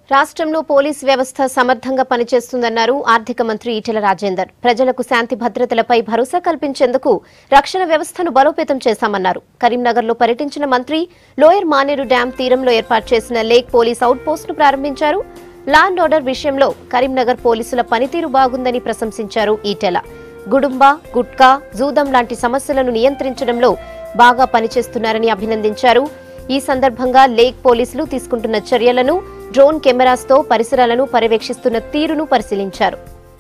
రాష్ట్రంలో పోలీస్ వ్యవస్థ సమర్థంగా పనిచేస్తుందన్నారు ఆర్థిక మంత్రి ఈటెల రాజేందర్ ప్రజలకు శాంతి భద్రతలపై భరోసా కల్పించేందుకు రక్షణ వ్యవస్థను బలోపేతం చేశామన్నారు కరీంనగర్లో పర్యటించిన మంత్రి లోయర్ మానేరు డ్యాం తీరంలో ఏర్పాటు చేసిన లేక్ పోలీస్ అవుట్ పోస్టును ప్రారంభించారు లా అండ్ ఆర్డర్ విషయంలో కరీంనగర్ పోలీసుల పనితీరు బాగుందని ప్రశంసించారు ఈటెల గుడుంబ గుట్కా జూదం లాంటి సమస్యలను నియంత్రించడంలో బాగా పనిచేస్తున్నారని అభినందించారు ఈ సందర్భంగా లేక్ పోలీసులు తీసుకుంటున్న చర్యలను డ్రోన్ కెమెరాస్తో పరిసరాలను పర్యవేక్షిస్తున్న తీరును పరిశీలించారు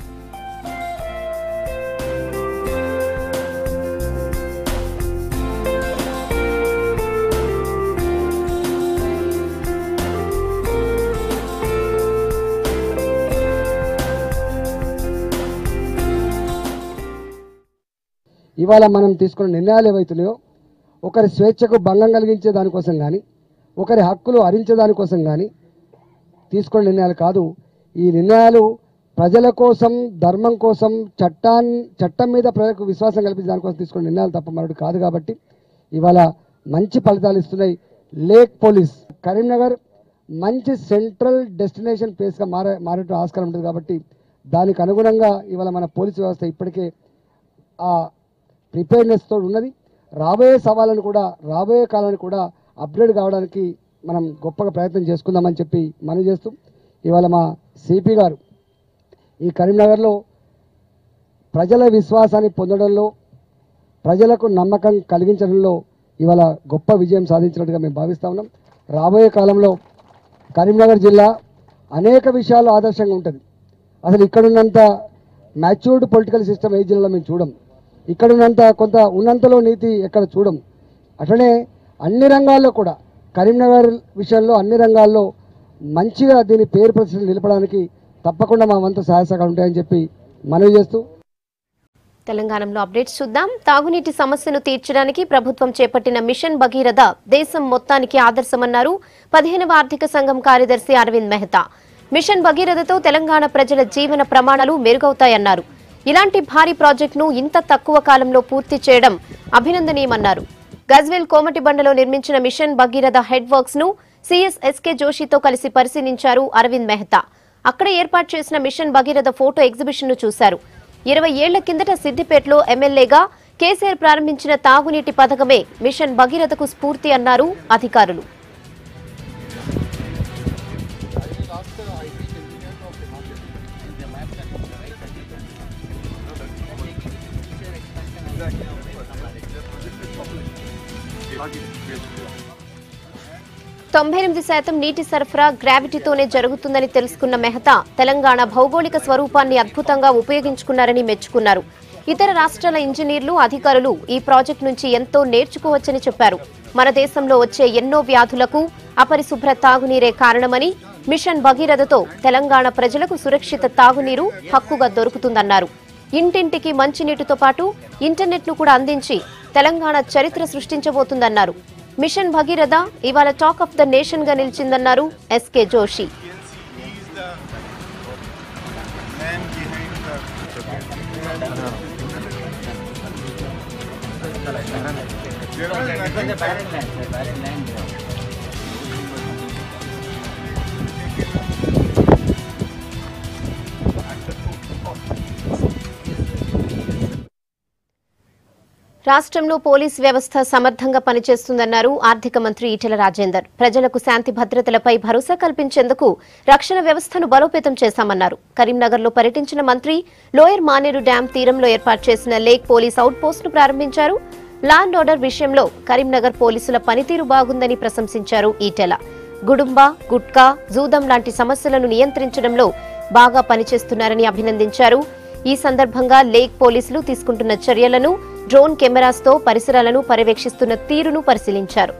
ఇవాళ మనం తీసుకున్న నిర్ణయాలు ఏవైతున్నాయో ఒకరి స్వేచ్ఛకు భంగం కలిగించే దానికోసం కానీ ఒకరి హక్కులు హరించే దానికోసం కానీ తీసుకున్న నిర్ణయాలు కాదు ఈ నిర్ణయాలు ప్రజల కోసం ధర్మం కోసం చట్టాన్ని చట్టం మీద ప్రజలకు విశ్వాసం కల్పించే దానికోసం తీసుకున్న నిర్ణయాలు తప్ప మరొకటి కాదు కాబట్టి ఇవాళ మంచి ఫలితాలు ఇస్తున్నాయి లేక్ పోలీస్ కరీంనగర్ మంచి సెంట్రల్ డెస్టినేషన్ ప్లేస్గా మారే మారేట ఆస్కారం ఉంటుంది కాబట్టి దానికి అనుగుణంగా ఇవాళ మన పోలీసు వ్యవస్థ ఇప్పటికే ఆ ప్రిపేర్నెస్ తోడు ఉన్నది రాబోయే సవాళ్ళను కూడా రాబోయే కాలాన్ని కూడా అప్గ్రేడ్ కావడానికి మనం గొప్పగా ప్రయత్నం చేసుకుందామని చెప్పి మనవి చేస్తూ ఇవాళ మా సిపి గారు ఈ కరీంనగర్లో ప్రజల విశ్వాసాన్ని పొందడంలో ప్రజలకు నమ్మకం కలిగించడంలో ఇవాళ గొప్ప విజయం సాధించినట్టుగా మేము భావిస్తా ఉన్నాం రాబోయే కాలంలో కరీంనగర్ జిల్లా అనేక విషయాల్లో ఆదర్శంగా ఉంటుంది అసలు ఇక్కడున్నంత మ్యాచ్యూర్డ్ పొలిటికల్ సిస్టమ్ ఏ జిల్లాలో మేము చూడం ఇక్కడున్నంత కొంత ఉన్నంతలో నీతి ఎక్కడ చూడం అట్లనే అన్ని రంగాల్లో కూడా కరీంనగర్ విషయంలో అన్ని రంగాల్లో మంచిగా దీని పేరు ప్రతిష్టలు నిలపడానికి తప్పకుండా మా వంతు సహాయ సహకారాలు ఉంటాయని చెప్పి మనవి చేస్తూ తెలంగాణలో అప్డేట్స్ చూద్దాం తాగునీటి సమస్యను తీర్చడానికి ప్రభుత్వం చేపట్టిన మిషన్ భగీరథ దేశం మొత్తానికి ఆదర్శమన్నారు పదిహేనవ ఆర్థిక సంఘం కార్యదర్శి అరవింద్ మెహతా మిషన్ భగీరథతో తెలంగాణ ప్రజల జీవన ప్రమాణాలు మెరుగవుతాయన్నారు ఇలాంటి భారీ ప్రాజెక్టును ఇంత తక్కువ కాలంలో పూర్తి చేయడం అభినందనీయమన్నారు గజ్వేల్ కోమటిబండలో నిర్మించిన మిషన్ భగీరథ హెడ్ వర్క్స్ ను సీఎస్ ఎస్కే జోషితో కలిసి పరిశీలించారు అరవింద్ మెహతా అక్కడ ఏర్పాటు చేసిన మిషన్ భగీరథ ఫోటో ఎగ్జిబిషన్ ను చూశారు ఇరవై ఏళ్ల కిందట సిద్దిపేటలో ఎమ్మెల్యేగా కేసీఆర్ ప్రారంభించిన తాగునీటి పథకమే మిషన్ భగీరథకు స్ఫూర్తి అన్నారు అధికారులు తొంభై ఎనిమిది శాతం నీటి సరఫరా గ్రావిటీతోనే జరుగుతుందని తెలుసుకున్న మెహతా తెలంగాణ భౌగోళిక స్వరూపాన్ని అద్భుతంగా ఉపయోగించుకున్నారని మెచ్చుకున్నారు ఇతర రాష్ట్రాల ఇంజనీర్లు అధికారులు ఈ ప్రాజెక్టు నుంచి ఎంతో నేర్చుకోవచ్చని చెప్పారు మన దేశంలో వచ్చే ఎన్నో వ్యాధులకు అపరిశుభ్ర తాగునీరే కారణమని మిషన్ భగీరథతో తెలంగాణ ప్రజలకు సురక్షిత తాగునీరు హక్కుగా దొరుకుతుందన్నారు ఇంటింటికి మంచినీటితో పాటు ఇంటర్నెట్ ను కూడా అందించి తెలంగాణ చరిత్ర సృష్టించబోతుందన్నారు మిషన్ భగీరథ ఇవాళ టాక్ ఆఫ్ ద నేషన్ గా నిలిచిందన్నారు SK Joshi man behind the రాష్ట్రంలో పోలీస్ వ్యవస్థ సమర్థంగా పనిచేస్తుందన్నారు ఆర్థిక మంత్రి ఈటెల రాజేందర్ ప్రజలకు శాంతి భద్రతలపై భరోసా కల్పించేందుకు రక్షణ వ్యవస్థను బలోపేతం చేశామన్నారు కరీంనగర్లో పర్యటించిన మంత్రి లోయర్ మానేరు డ్యాం తీరంలో ఏర్పాటు చేసిన లేక్ పోలీస్ అవుట్ పోస్టును ప్రారంభించారు లా అండ్ ఆర్డర్ విషయంలో కరీంనగర్ పోలీసుల పనితీరు బాగుందని ప్రశంసించారు ఈటెల గుడుంబ గుట్కా జూదం లాంటి సమస్యలను నియంత్రించడంలో బాగా పనిచేస్తున్నారని అభినందించారు ఈ సందర్భంగా లేక్ పోలీసులు తీసుకుంటున్న చర్యలను డ్రోన్ కెమెరాస్తో పరిసరాలను పర్యవేక్షిస్తున్న తీరును పరిశీలించారు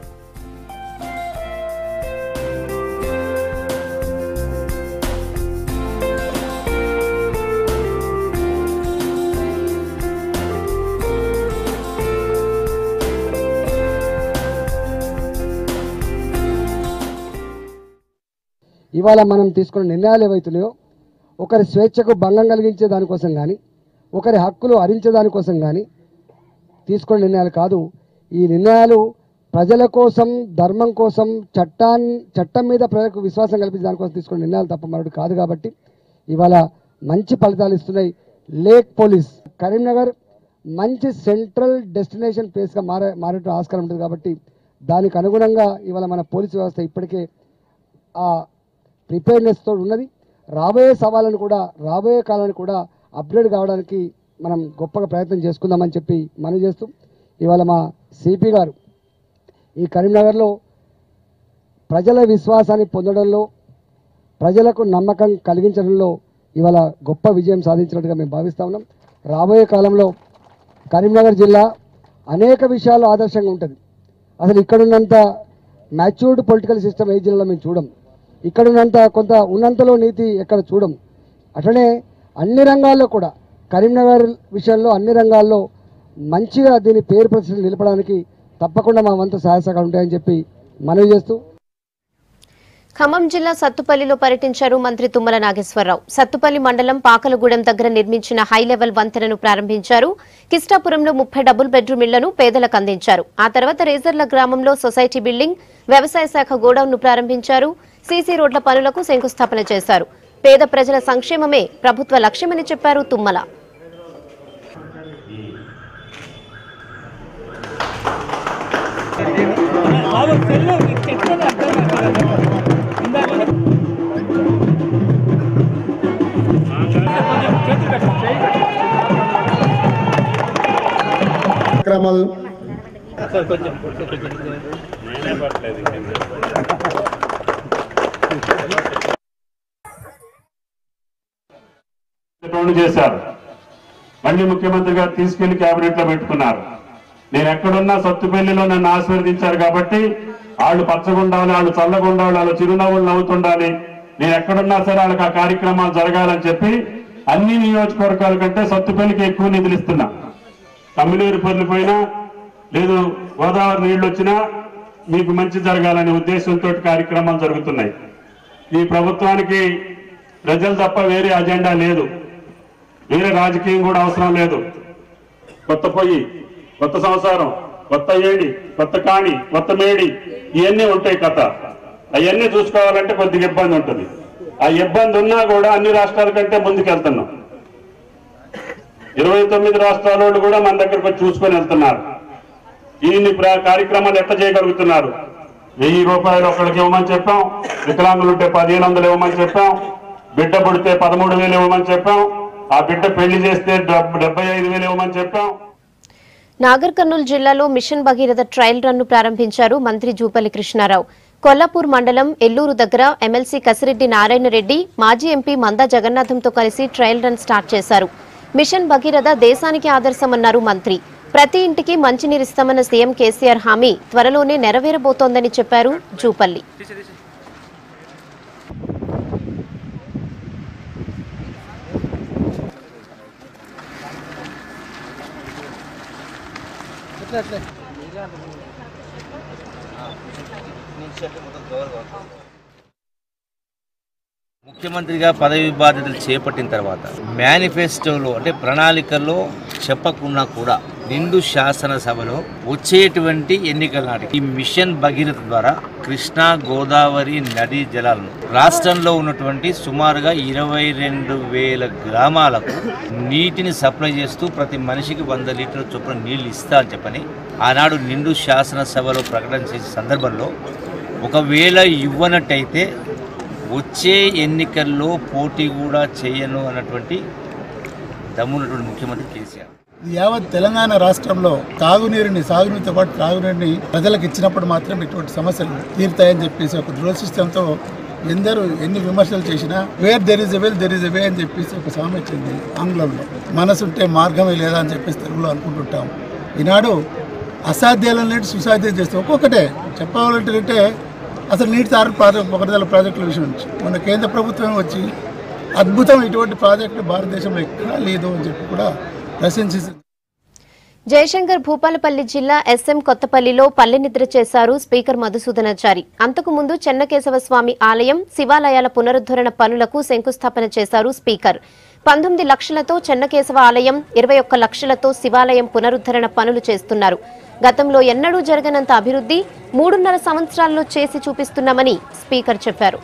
ఇవాళ మనం తీసుకున్న నిర్ణయాలు ఏవైతున్నాయో ఒకరి స్వేచ్ఛకు భంగం కలిగించే దానికోసం కానీ ఒకరి హక్కులు హరించే దానికోసం కానీ తీసుకున్న నిర్ణయాలు కాదు ఈ నిర్ణయాలు ప్రజల కోసం ధర్మం కోసం చట్టాన్ని చట్టం మీద ప్రజలకు విశ్వాసం కల్పించి దానికోసం తీసుకున్న నిర్ణయాలు తప్ప మరొకటి కాదు కాబట్టి ఇవాళ మంచి ఫలితాలు ఇస్తున్నాయి లేక్ పోలీస్ కరీంనగర్ మంచి సెంట్రల్ డెస్టినేషన్ ప్లేస్గా మారే మారే ఆస్కారం ఉంటుంది కాబట్టి దానికి అనుగుణంగా ఇవాళ మన పోలీసు వ్యవస్థ ఇప్పటికే ఆ ప్రిపేర్నెస్తో ఉన్నది రాబోయే సవాళ్ళను కూడా రాబోయే కాలాన్ని కూడా అప్గ్రేడ్ కావడానికి మనం గొప్పగా ప్రయత్నం చేసుకుందామని చెప్పి మనవి చేస్తూ ఇవాళ మా సిపి గారు ఈ కరీంనగర్లో ప్రజల విశ్వాసాన్ని పొందడంలో ప్రజలకు నమ్మకం కలిగించడంలో ఇవాళ గొప్ప విజయం సాధించినట్టుగా మేము భావిస్తా ఉన్నాం రాబోయే కాలంలో కరీంనగర్ జిల్లా అనేక విషయాల్లో ఆదర్శంగా ఉంటుంది అసలు ఇక్కడున్నంత మ్యాచ్యూర్డ్ పొలిటికల్ సిస్టమ్ ఏ జిల్లాలో మేము చూడం ఇక్కడున్నంత కొంత ఉన్నంతలో నీతి ఎక్కడ చూడం అట్లనే అన్ని రంగాల్లో కూడా కరీంనగర్ విషయంలో అన్ని రంగాల్లో మంచిగా దీని పేరు ప్రతిష్టలు నిలపడానికి తప్పకుండా మా వంతు సహాయ సహకారాలు ఉంటాయని చెప్పి మనవి చేస్తూ ఖమ్మం జిల్లా సత్తుపల్లిలో పర్యటించారు మంత్రి తుమ్మల నాగేశ్వరరావు సత్తుపల్లి మండలం పాకలగూడెం దగ్గర నిర్మించిన హై లెవెల్ వంతెనను ప్రారంభించారు కిష్టాపురంలో ముప్పై డబుల్ బెడ్రూమ్ ఇళ్లను పేదలకు అందించారు ఆ తర్వాత రేజర్ల గ్రామంలో సొసైటీ బిల్డింగ్ వ్యవసాయ శాఖ గోడౌన్ ను ప్రారంభించారు సీసీ రోడ్ల పనులకు శంకుస్థాపన చేశారు పేద ప్రజల సంక్షేమమే ప్రభుత్వ లక్ష్యమని చెప్పారు తుమ్మల కార్యక్రమాలు పనులు చేశారు మళ్ళీ ముఖ్యమంత్రి గారు తీసుకెళ్లి కేబినెట్ లో పెట్టుకున్నారు నేను ఎక్కడున్నా సత్తుపల్లిలో నన్ను ఆశీర్వదించారు కాబట్టి వాళ్ళు పచ్చగుండాలి వాళ్ళు చల్లగుండాలి వాళ్ళు చిరునవ్వులు నవ్వుతుండాలి నేను ఎక్కడున్నా సరే వాళ్ళకి ఆ కార్యక్రమాలు జరగాలని చెప్పి అన్ని నియోజకవర్గాల కంటే సత్తుపల్లికి ఎక్కువ నిధులు ఇస్తున్నా తమ్మినేరు పనులు పోయినా లేదు గోదావరి నీళ్లు వచ్చినా మీకు మంచి జరగాలనే ఉద్దేశంతో కార్యక్రమాలు జరుగుతున్నాయి ఈ ప్రభుత్వానికి ప్రజలు తప్ప వేరే అజెండా లేదు వేరే రాజకీయం కూడా అవసరం లేదు కొత్త పొయ్యి కొత్త సంసారం కొత్త ఏడి కొత్త కాణి కొత్త మేడి ఇవన్నీ ఉంటాయి కథ అవన్నీ చూసుకోవాలంటే కొద్దిగా ఇబ్బంది ఉంటుంది ఆ ఇబ్బంది ఉన్నా కూడా అన్ని రాష్ట్రాల కంటే ముందుకెళ్తున్నాం ఇరవై తొమ్మిది రాష్ట్రాల వాళ్ళు కూడా మన దగ్గరకు వచ్చి చూసుకొని వెళ్తున్నారు ఇన్ని ప్ర- కార్యక్రమాలు ఎట్లా చేయగలుగుతున్నారు వెయ్యి రూపాయలు ఒకరికి ఇవ్వమని చెప్పాం వికలాంగులు ఉంటే పదిహేను వందలు ఇవ్వమని చెప్పాం బిడ్డ పుడితే పదమూడు వేలు ఇవ్వమని చెప్పాం ఆ బిడ్డ పెళ్లి చేస్తే డెబ్- డెబ్బై ఐదు వేలు ఇవ్వమని చెప్పాం నాగర్ కర్నూలు జిల్లాలో మిషన్ భగీరథ ట్రయల్ రన్ ను ప్రారంభించారు మంత్రి జూపల్లి కృష్ణారావు కొల్లాపూర్ మండలం ఎల్లూరు దగ్గర ఎమ్మెల్సీ కసిరెడ్డి నారాయణ రెడ్డి మాజీ ఎంపీ మందా జగన్నాథంతో కలిసి ట్రయల్ రన్ స్టార్ట్ చేశారు మిషన్ భగీరథ దేశానికి ఆదర్శమన్నారు మంత్రి ప్రతి ఇంటికి మంచినీరిస్తామన్న సీఎం కేసీఆర్ హామీ త్వరలోనే నెరవేరబోతోందని చెప్పారు జూపల్లి ముఖ్యమంత్రిగా పదవి బాధ్యతలు చేపట్టిన తర్వాత మేనిఫెస్టోలో అంటే ప్రణాళికల్లో చెప్పకున్నా కూడా నిండు శాసనసభలో వచ్చేటువంటి ఎన్నికల నాటికి ఈ మిషన్ భగీరథ ద్వారా కృష్ణా గోదావరి నదీ జలాలను రాష్ట్రంలో ఉన్నటువంటి సుమారుగా ఇరవై రెండు వేల గ్రామాలకు నీటిని సప్లై చేస్తూ ప్రతి మనిషికి వంద లీటర్ల చొప్పున నీళ్లు ఇస్తా అని చెప్పని ఆనాడు నిండు శాసనసభలో ప్రకటన చేసే సందర్భంలో ఒకవేళ ఇవ్వనట్టయితే వచ్చే ఎన్నికల్లో పోటీ కూడా చేయను అన్నటువంటి దమ్మున్నటువంటి ముఖ్యమంత్రి కేసీఆర్ యావత్ తెలంగాణ రాష్ట్రంలో తాగునీరుని సాగునీరుతో పాటు తాగునీరుని ప్రజలకు ఇచ్చినప్పుడు మాత్రం ఇటువంటి సమస్యలు తీరుతాయని చెప్పేసి ఒక దృఢ సిస్టంతో ఎందరూ ఎన్ని విమర్శలు చేసినా where there is a will there is a way అని చెప్పేసి ఒక సామెత ఉంది ఆంగ్లంలో మనసుంటే మార్గమే లేదా అని చెప్పేసి తెలుగులో అనుకుంటుంటాం ఈనాడు అసాధ్యాలన్నిటి సుసాధ్యం చేస్తే ఒక్కొక్కటే చెప్పాలంటే అసలు నీటి తారు ప్రాజెక్ట్ ఒకటిదల ప్రాజెక్టుల విషయం నుంచి మన కేంద్ర ప్రభుత్వం వచ్చి అద్భుతం ఇటువంటి ప్రాజెక్టు భారతదేశంలో ఎక్కడా లేదు అని చెప్పి కూడా ప్రశంసించింది జయశంకర్ భూపాలపల్లి జిల్లా ఎస్ఎం కొత్తపల్లిలో పల్లె నిద్ర చేశారు స్పీకర్ మధుసూదనాచారి అంతకుముందు చెన్నకేశవ స్వామి ఆలయం శివాలయాల పునరుద్ధరణ పనులకు శంకుస్థాపన చేశారు స్పీకర్ పంతొమ్మిది లక్షలతో చెన్నకేశవ ఆలయం ఇరవై ఒక్క లక్షలతో శివాలయం పునరుద్ధరణ పనులు చేస్తున్నారు గతంలో ఎన్నడూ జరగనంత అభివృద్ధి మూడున్నర సంవత్సరాల్లో చేసి చూపిస్తున్నామని స్పీకర్ చెప్పారు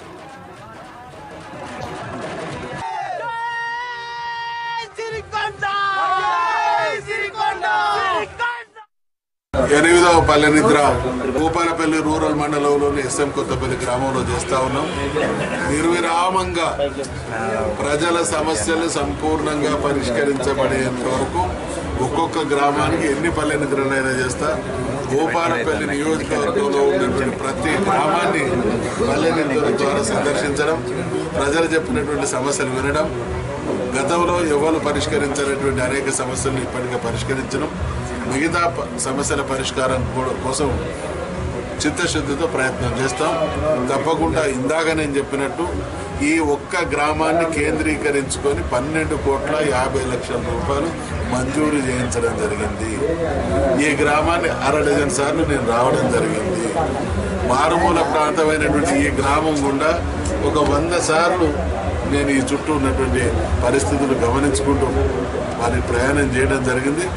ఎనిమిదవ పల్లె నిద్ర భూపాలపల్లి రూరల్ మండలంలోని ఎస్ఎం కొత్తపల్లి గ్రామంలో చేస్తా ఉన్నాం నిర్విరామంగా ప్రజల సమస్యలు సంపూర్ణంగా పరిష్కరించబడేంత వరకు ఒక్కొక్క గ్రామానికి ఎన్ని పల్లె నిద్రలైనా చేస్తా భూపాలపల్లి నియోజకవర్గంలో ఉన్నటువంటి ప్రతి గ్రామాన్ని పల్లె నిద్ర ద్వారా సందర్శించడం ప్రజలు చెప్పినటువంటి సమస్యలు వినడం గతంలో ఎవరు పరిష్కరించినటువంటి అనేక సమస్యలను ఇప్పటికే పరిష్కరించడం మిగతా ప- సమస్యల పరిష్కారం కూడా- కోసం చిత్తశుద్ధితో ప్రయత్నం చేస్తాం తప్పకుండా ఇందాక నేను చెప్పినట్టు ఈ ఒక్క గ్రామాన్ని కేంద్రీకరించుకొని పన్నెండు కోట్ల యాభై లక్షల రూపాయలు మంజూరు చేయించడం జరిగింది ఈ గ్రామాన్ని అర డజన్ సార్లు నేను రావడం జరిగింది మారుమూల ప్రాంతమైనటువంటి ఈ గ్రామం గుండా ఒక వంద సార్లు నేను ఈ చుట్టూ ఉన్నటువంటి పరిస్థితులు గమనించుకుంటూ వారి ప్రయాణం చేయడం జరిగింది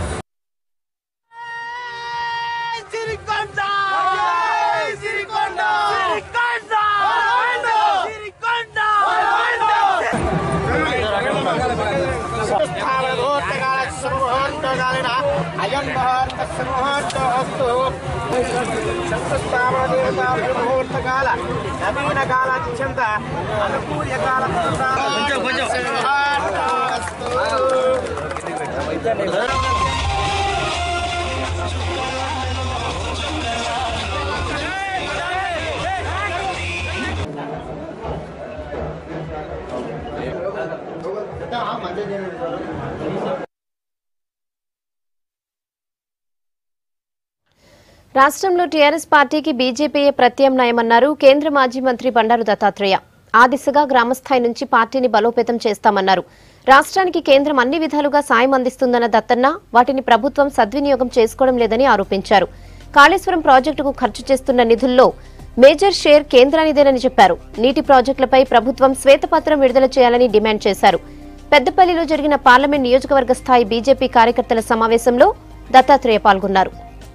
నవీన కాలాత్యంత అనుకూల కాల రాష్ట్రంలో టీఆర్ఎస్ పార్టీకి బీజేపీయే ప్రత్యామ్నాయమన్నారు కేంద్ర మాజీ మంత్రి బండారు దత్తాత్రేయ ఆ దిశగా గ్రామస్థాయి నుంచి పార్టీని బలోపేతం చేస్తామన్నారు రాష్ట్రానికి కేంద్రం అన్ని విధాలుగా సాయం అందిస్తుందన్న దత్తన్న వాటిని ప్రభుత్వం సద్వినియోగం చేసుకోవడం లేదని ఆరోపించారు కాళేశ్వరం ప్రాజెక్టుకు ఖర్చు చేస్తున్న నిధుల్లో మేజర్ షేర్ కేంద్రానిదేనని చెప్పారు నీటి ప్రాజెక్టులపై ప్రభుత్వం శ్వేతపత్రం విడుదల చేయాలని డిమాండ్ చేశారు పెద్దపల్లిలో జరిగిన పార్లమెంట్ నియోజకవర్గ స్థాయి బీజేపీ కార్యకర్తల సమావేశంలో దత్తాత్రేయ పాల్గొన్నారు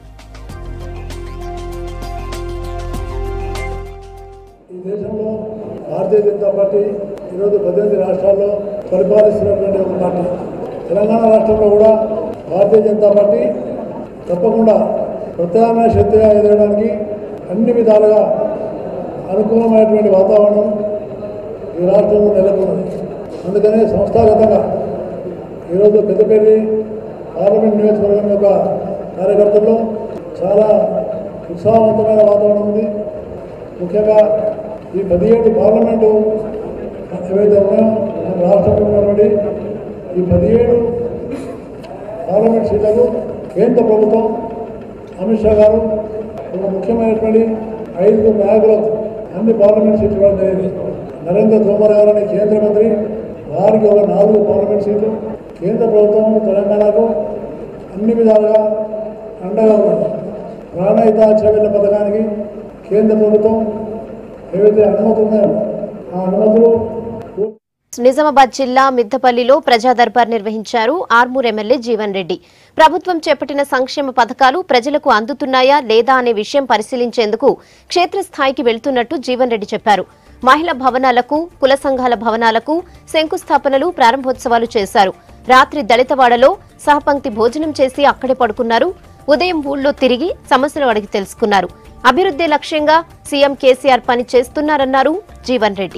ఈ దేశంలో భారతీయ జనతా పార్టీ ఈరోజు పద్దెనిమిది రాష్ట్రాల్లో పరిపాలిస్తున్నటువంటి ఒక పార్టీ తెలంగాణ రాష్ట్రంలో కూడా భారతీయ జనతా పార్టీ తప్పకుండా ప్రత్యామ్నాయ శక్తిగా ఎదగడానికి అన్ని విధాలుగా అనుకూలమైనటువంటి వాతావరణం ఈ రాష్ట్రంలో నెలకొన్నది అందుకనే సంస్థాగతంగా ఈరోజు పెద్దపల్లి పార్లమెంట్ నియోజకవర్గం యొక్క కార్యకర్తల్లో చాలా ఉత్సాహవంతమైన వాతావరణం ఉంది ముఖ్యంగా ఈ పదిహేడు పార్లమెంటు ఏవైతే ఉన్నాయో మన రాష్ట్రంలో ఉన్నటువంటి ఈ పదిహేడు పార్లమెంట్ సీట్లకు కేంద్ర ప్రభుత్వం అమిత్ షా గారు ఒక ముఖ్యమైనటువంటి ఐదు నాయకులకు అన్ని పార్లమెంట్ సీట్లు ఇవ్వడం జరిగింది నరేంద్ర తోమర్ గారు అనే కేంద్ర మంత్రి వారికి ఒక నాలుగు పార్లమెంట్ సీట్లు కేంద్ర ప్రభుత్వం తెలంగాణకు అన్ని విధాలుగా అండగా ఉన్నది ప్రాణహిత చెవెళ్ళ పథకానికి కేంద్ర ప్రభుత్వం ఏవైతే అనుమతులు ఉన్నాయో ఆ అనుమతులు పూర్తి నిజామాబాద్ జిల్లా మిద్దపల్లిలో ప్రజా దర్బార్ నిర్వహించారు ఆర్మూర్ ఎమ్మెల్యే జీవన్ రెడ్డి ప్రభుత్వం చేపట్టిన సంక్షేమ పథకాలు ప్రజలకు అందుతున్నాయా లేదా అనే విషయం పరిశీలించేందుకు క్షేత్రస్థాయికి వెళ్తున్నట్టు జీవన్ రెడ్డి చెప్పారు మహిళా భవనాలకు కుల సంఘాల భవనాలకు శంకుస్థాపనలు ప్రారంభోత్సవాలు చేశారు రాత్రి దళితవాడలో సహపంక్తి భోజనం చేసి అక్కడే పడుకున్నారు ఉదయం ఊళ్ళో తిరిగి సమస్యలు అడిగి తెలుసుకున్నారు అభివృద్ధి లక్ష్యంగా సీఎం కేసీఆర్ పని చేస్తున్నారన్నారు జీవన్ రెడ్డి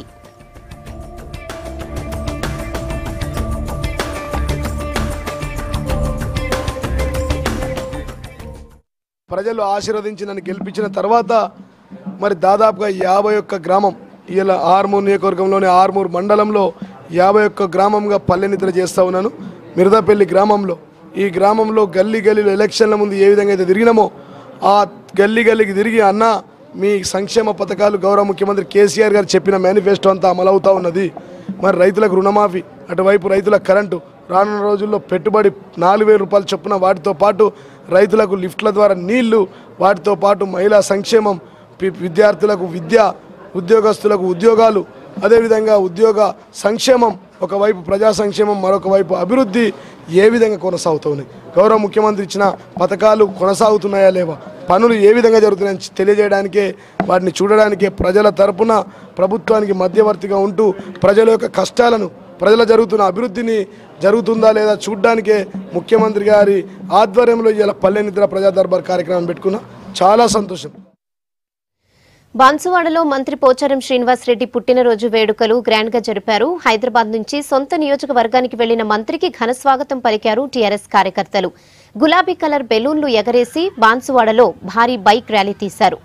ప్రజలు ఆశీర్వదించి నన్ను గెలిపించిన తర్వాత మరి దాదాపుగా యాభై ఒక్క గ్రామం ఇలా ఆర్మూర్ నియోజకవర్గంలోని ఆర్మూర్ మండలంలో యాభై ఒక్క గ్రామంగా పల్లె నిద్ర చేస్తూ ఉన్నాను మిరదపల్లి గ్రామంలో ఈ గ్రామంలో గల్లీ గల్లీలో ఎలక్షన్ల ముందు ఏ విధంగా అయితే తిరిగినామో ఆ గల్లీ గల్లీకి తిరిగి అన్న మీ సంక్షేమ పథకాలు గౌరవ ముఖ్యమంత్రి కేసీఆర్ గారు చెప్పిన మేనిఫెస్టో అంతా అమలవుతా ఉన్నది మరి రైతులకు రుణమాఫీ అటువైపు రైతుల కరెంటు రానున్న రోజుల్లో పెట్టుబడి నాలుగు వేల రూపాయలు చొప్పున వాటితో పాటు రైతులకు లిఫ్ట్ల ద్వారా నీళ్లు వాటితో పాటు మహిళా సంక్షేమం పి- విద్యార్థులకు విద్య ఉద్యోగస్తులకు ఉద్యోగాలు అదేవిధంగా ఉద్యోగ సంక్షేమం ఒకవైపు ప్రజా సంక్షేమం మరొక వైపు అభివృద్ధి ఏ విధంగా కొనసాగుతున్నాయి గౌరవ ముఖ్యమంత్రి ఇచ్చిన పథకాలు కొనసాగుతున్నాయా లేవా పనులు ఏ విధంగా జరుగుతున్నాయని తెలియజేయడానికే వాటిని చూడడానికే ప్రజల తరపున ప్రభుత్వానికి మధ్యవర్తిగా ఉంటూ ప్రజల యొక్క కష్టాలను ప్రజల జరుగుతున్న అభివృద్ధిని జరుగుతుందా లేదా చూడడానికే ముఖ్యమంత్రి గారి ఆధ్వర్యంలో ఇలా పల్లె నిద్ర ప్రజా దర్బార్ కార్యక్రమం పెట్టుకున్నా చాలా సంతోషం బాన్సువాడలో మంత్రి పోచారం శ్రీనివాసరెడ్డి పుట్టినరోజు వేడుకలు గ్రాండ్ గా జరిపారు హైదరాబాద్ నుంచి సొంత నియోజకవర్గానికి వెళ్లిన మంత్రికి ఘన స్వాగతం పలికారు టీఆర్ఎస్ కార్యకర్తలు గులాబీ కలర్ బెలూన్లు ఎగరేసి బాన్సువాడలో భారీ బైక్ ర్యాలీ తీశారు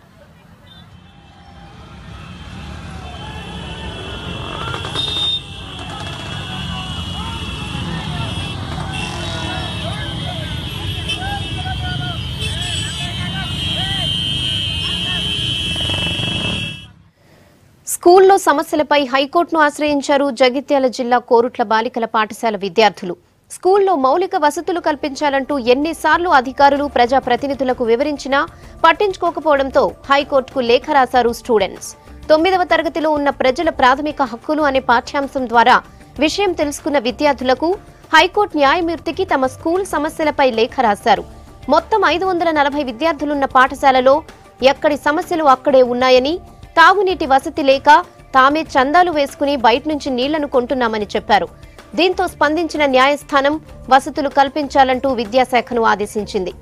స్కూల్లో సమస్యలపై హైకోర్టును ఆశ్రయించారు జగిత్యాల జిల్లా కోరుట్ల బాలికల పాఠశాల విద్యార్థులు స్కూల్లో మౌలిక వసతులు కల్పించాలంటూ ఎన్నిసార్లు అధికారులు ప్రజాప్రతినిధులకు వివరించినా పట్టించుకోకపోవడంతో హైకోర్టుకు లేఖ రాశారు స్టూడెంట్స్ తొమ్మిదవ తరగతిలో ఉన్న ప్రజల ప్రాథమిక హక్కులు అనే పాఠ్యాంశం ద్వారా విషయం తెలుసుకున్న విద్యార్థులకు హైకోర్టు న్యాయమూర్తికి తమ స్కూల్ సమస్యలపై లేఖ రాశారు మొత్తం ఐదు వందల నలభై విద్యార్థులున్న పాఠశాలలో ఎక్కడి సమస్యలు అక్కడే ఉన్నాయని తాగునీటి వసతి లేక తామే చందాలు వేసుకుని బయట నుంచి నీళ్లను కొంటున్నామని చెప్పారు దీంతో స్పందించిన న్యాయస్థానం వసతులు కల్పించాలంటూ విద్యాశాఖను ఆదేశించింది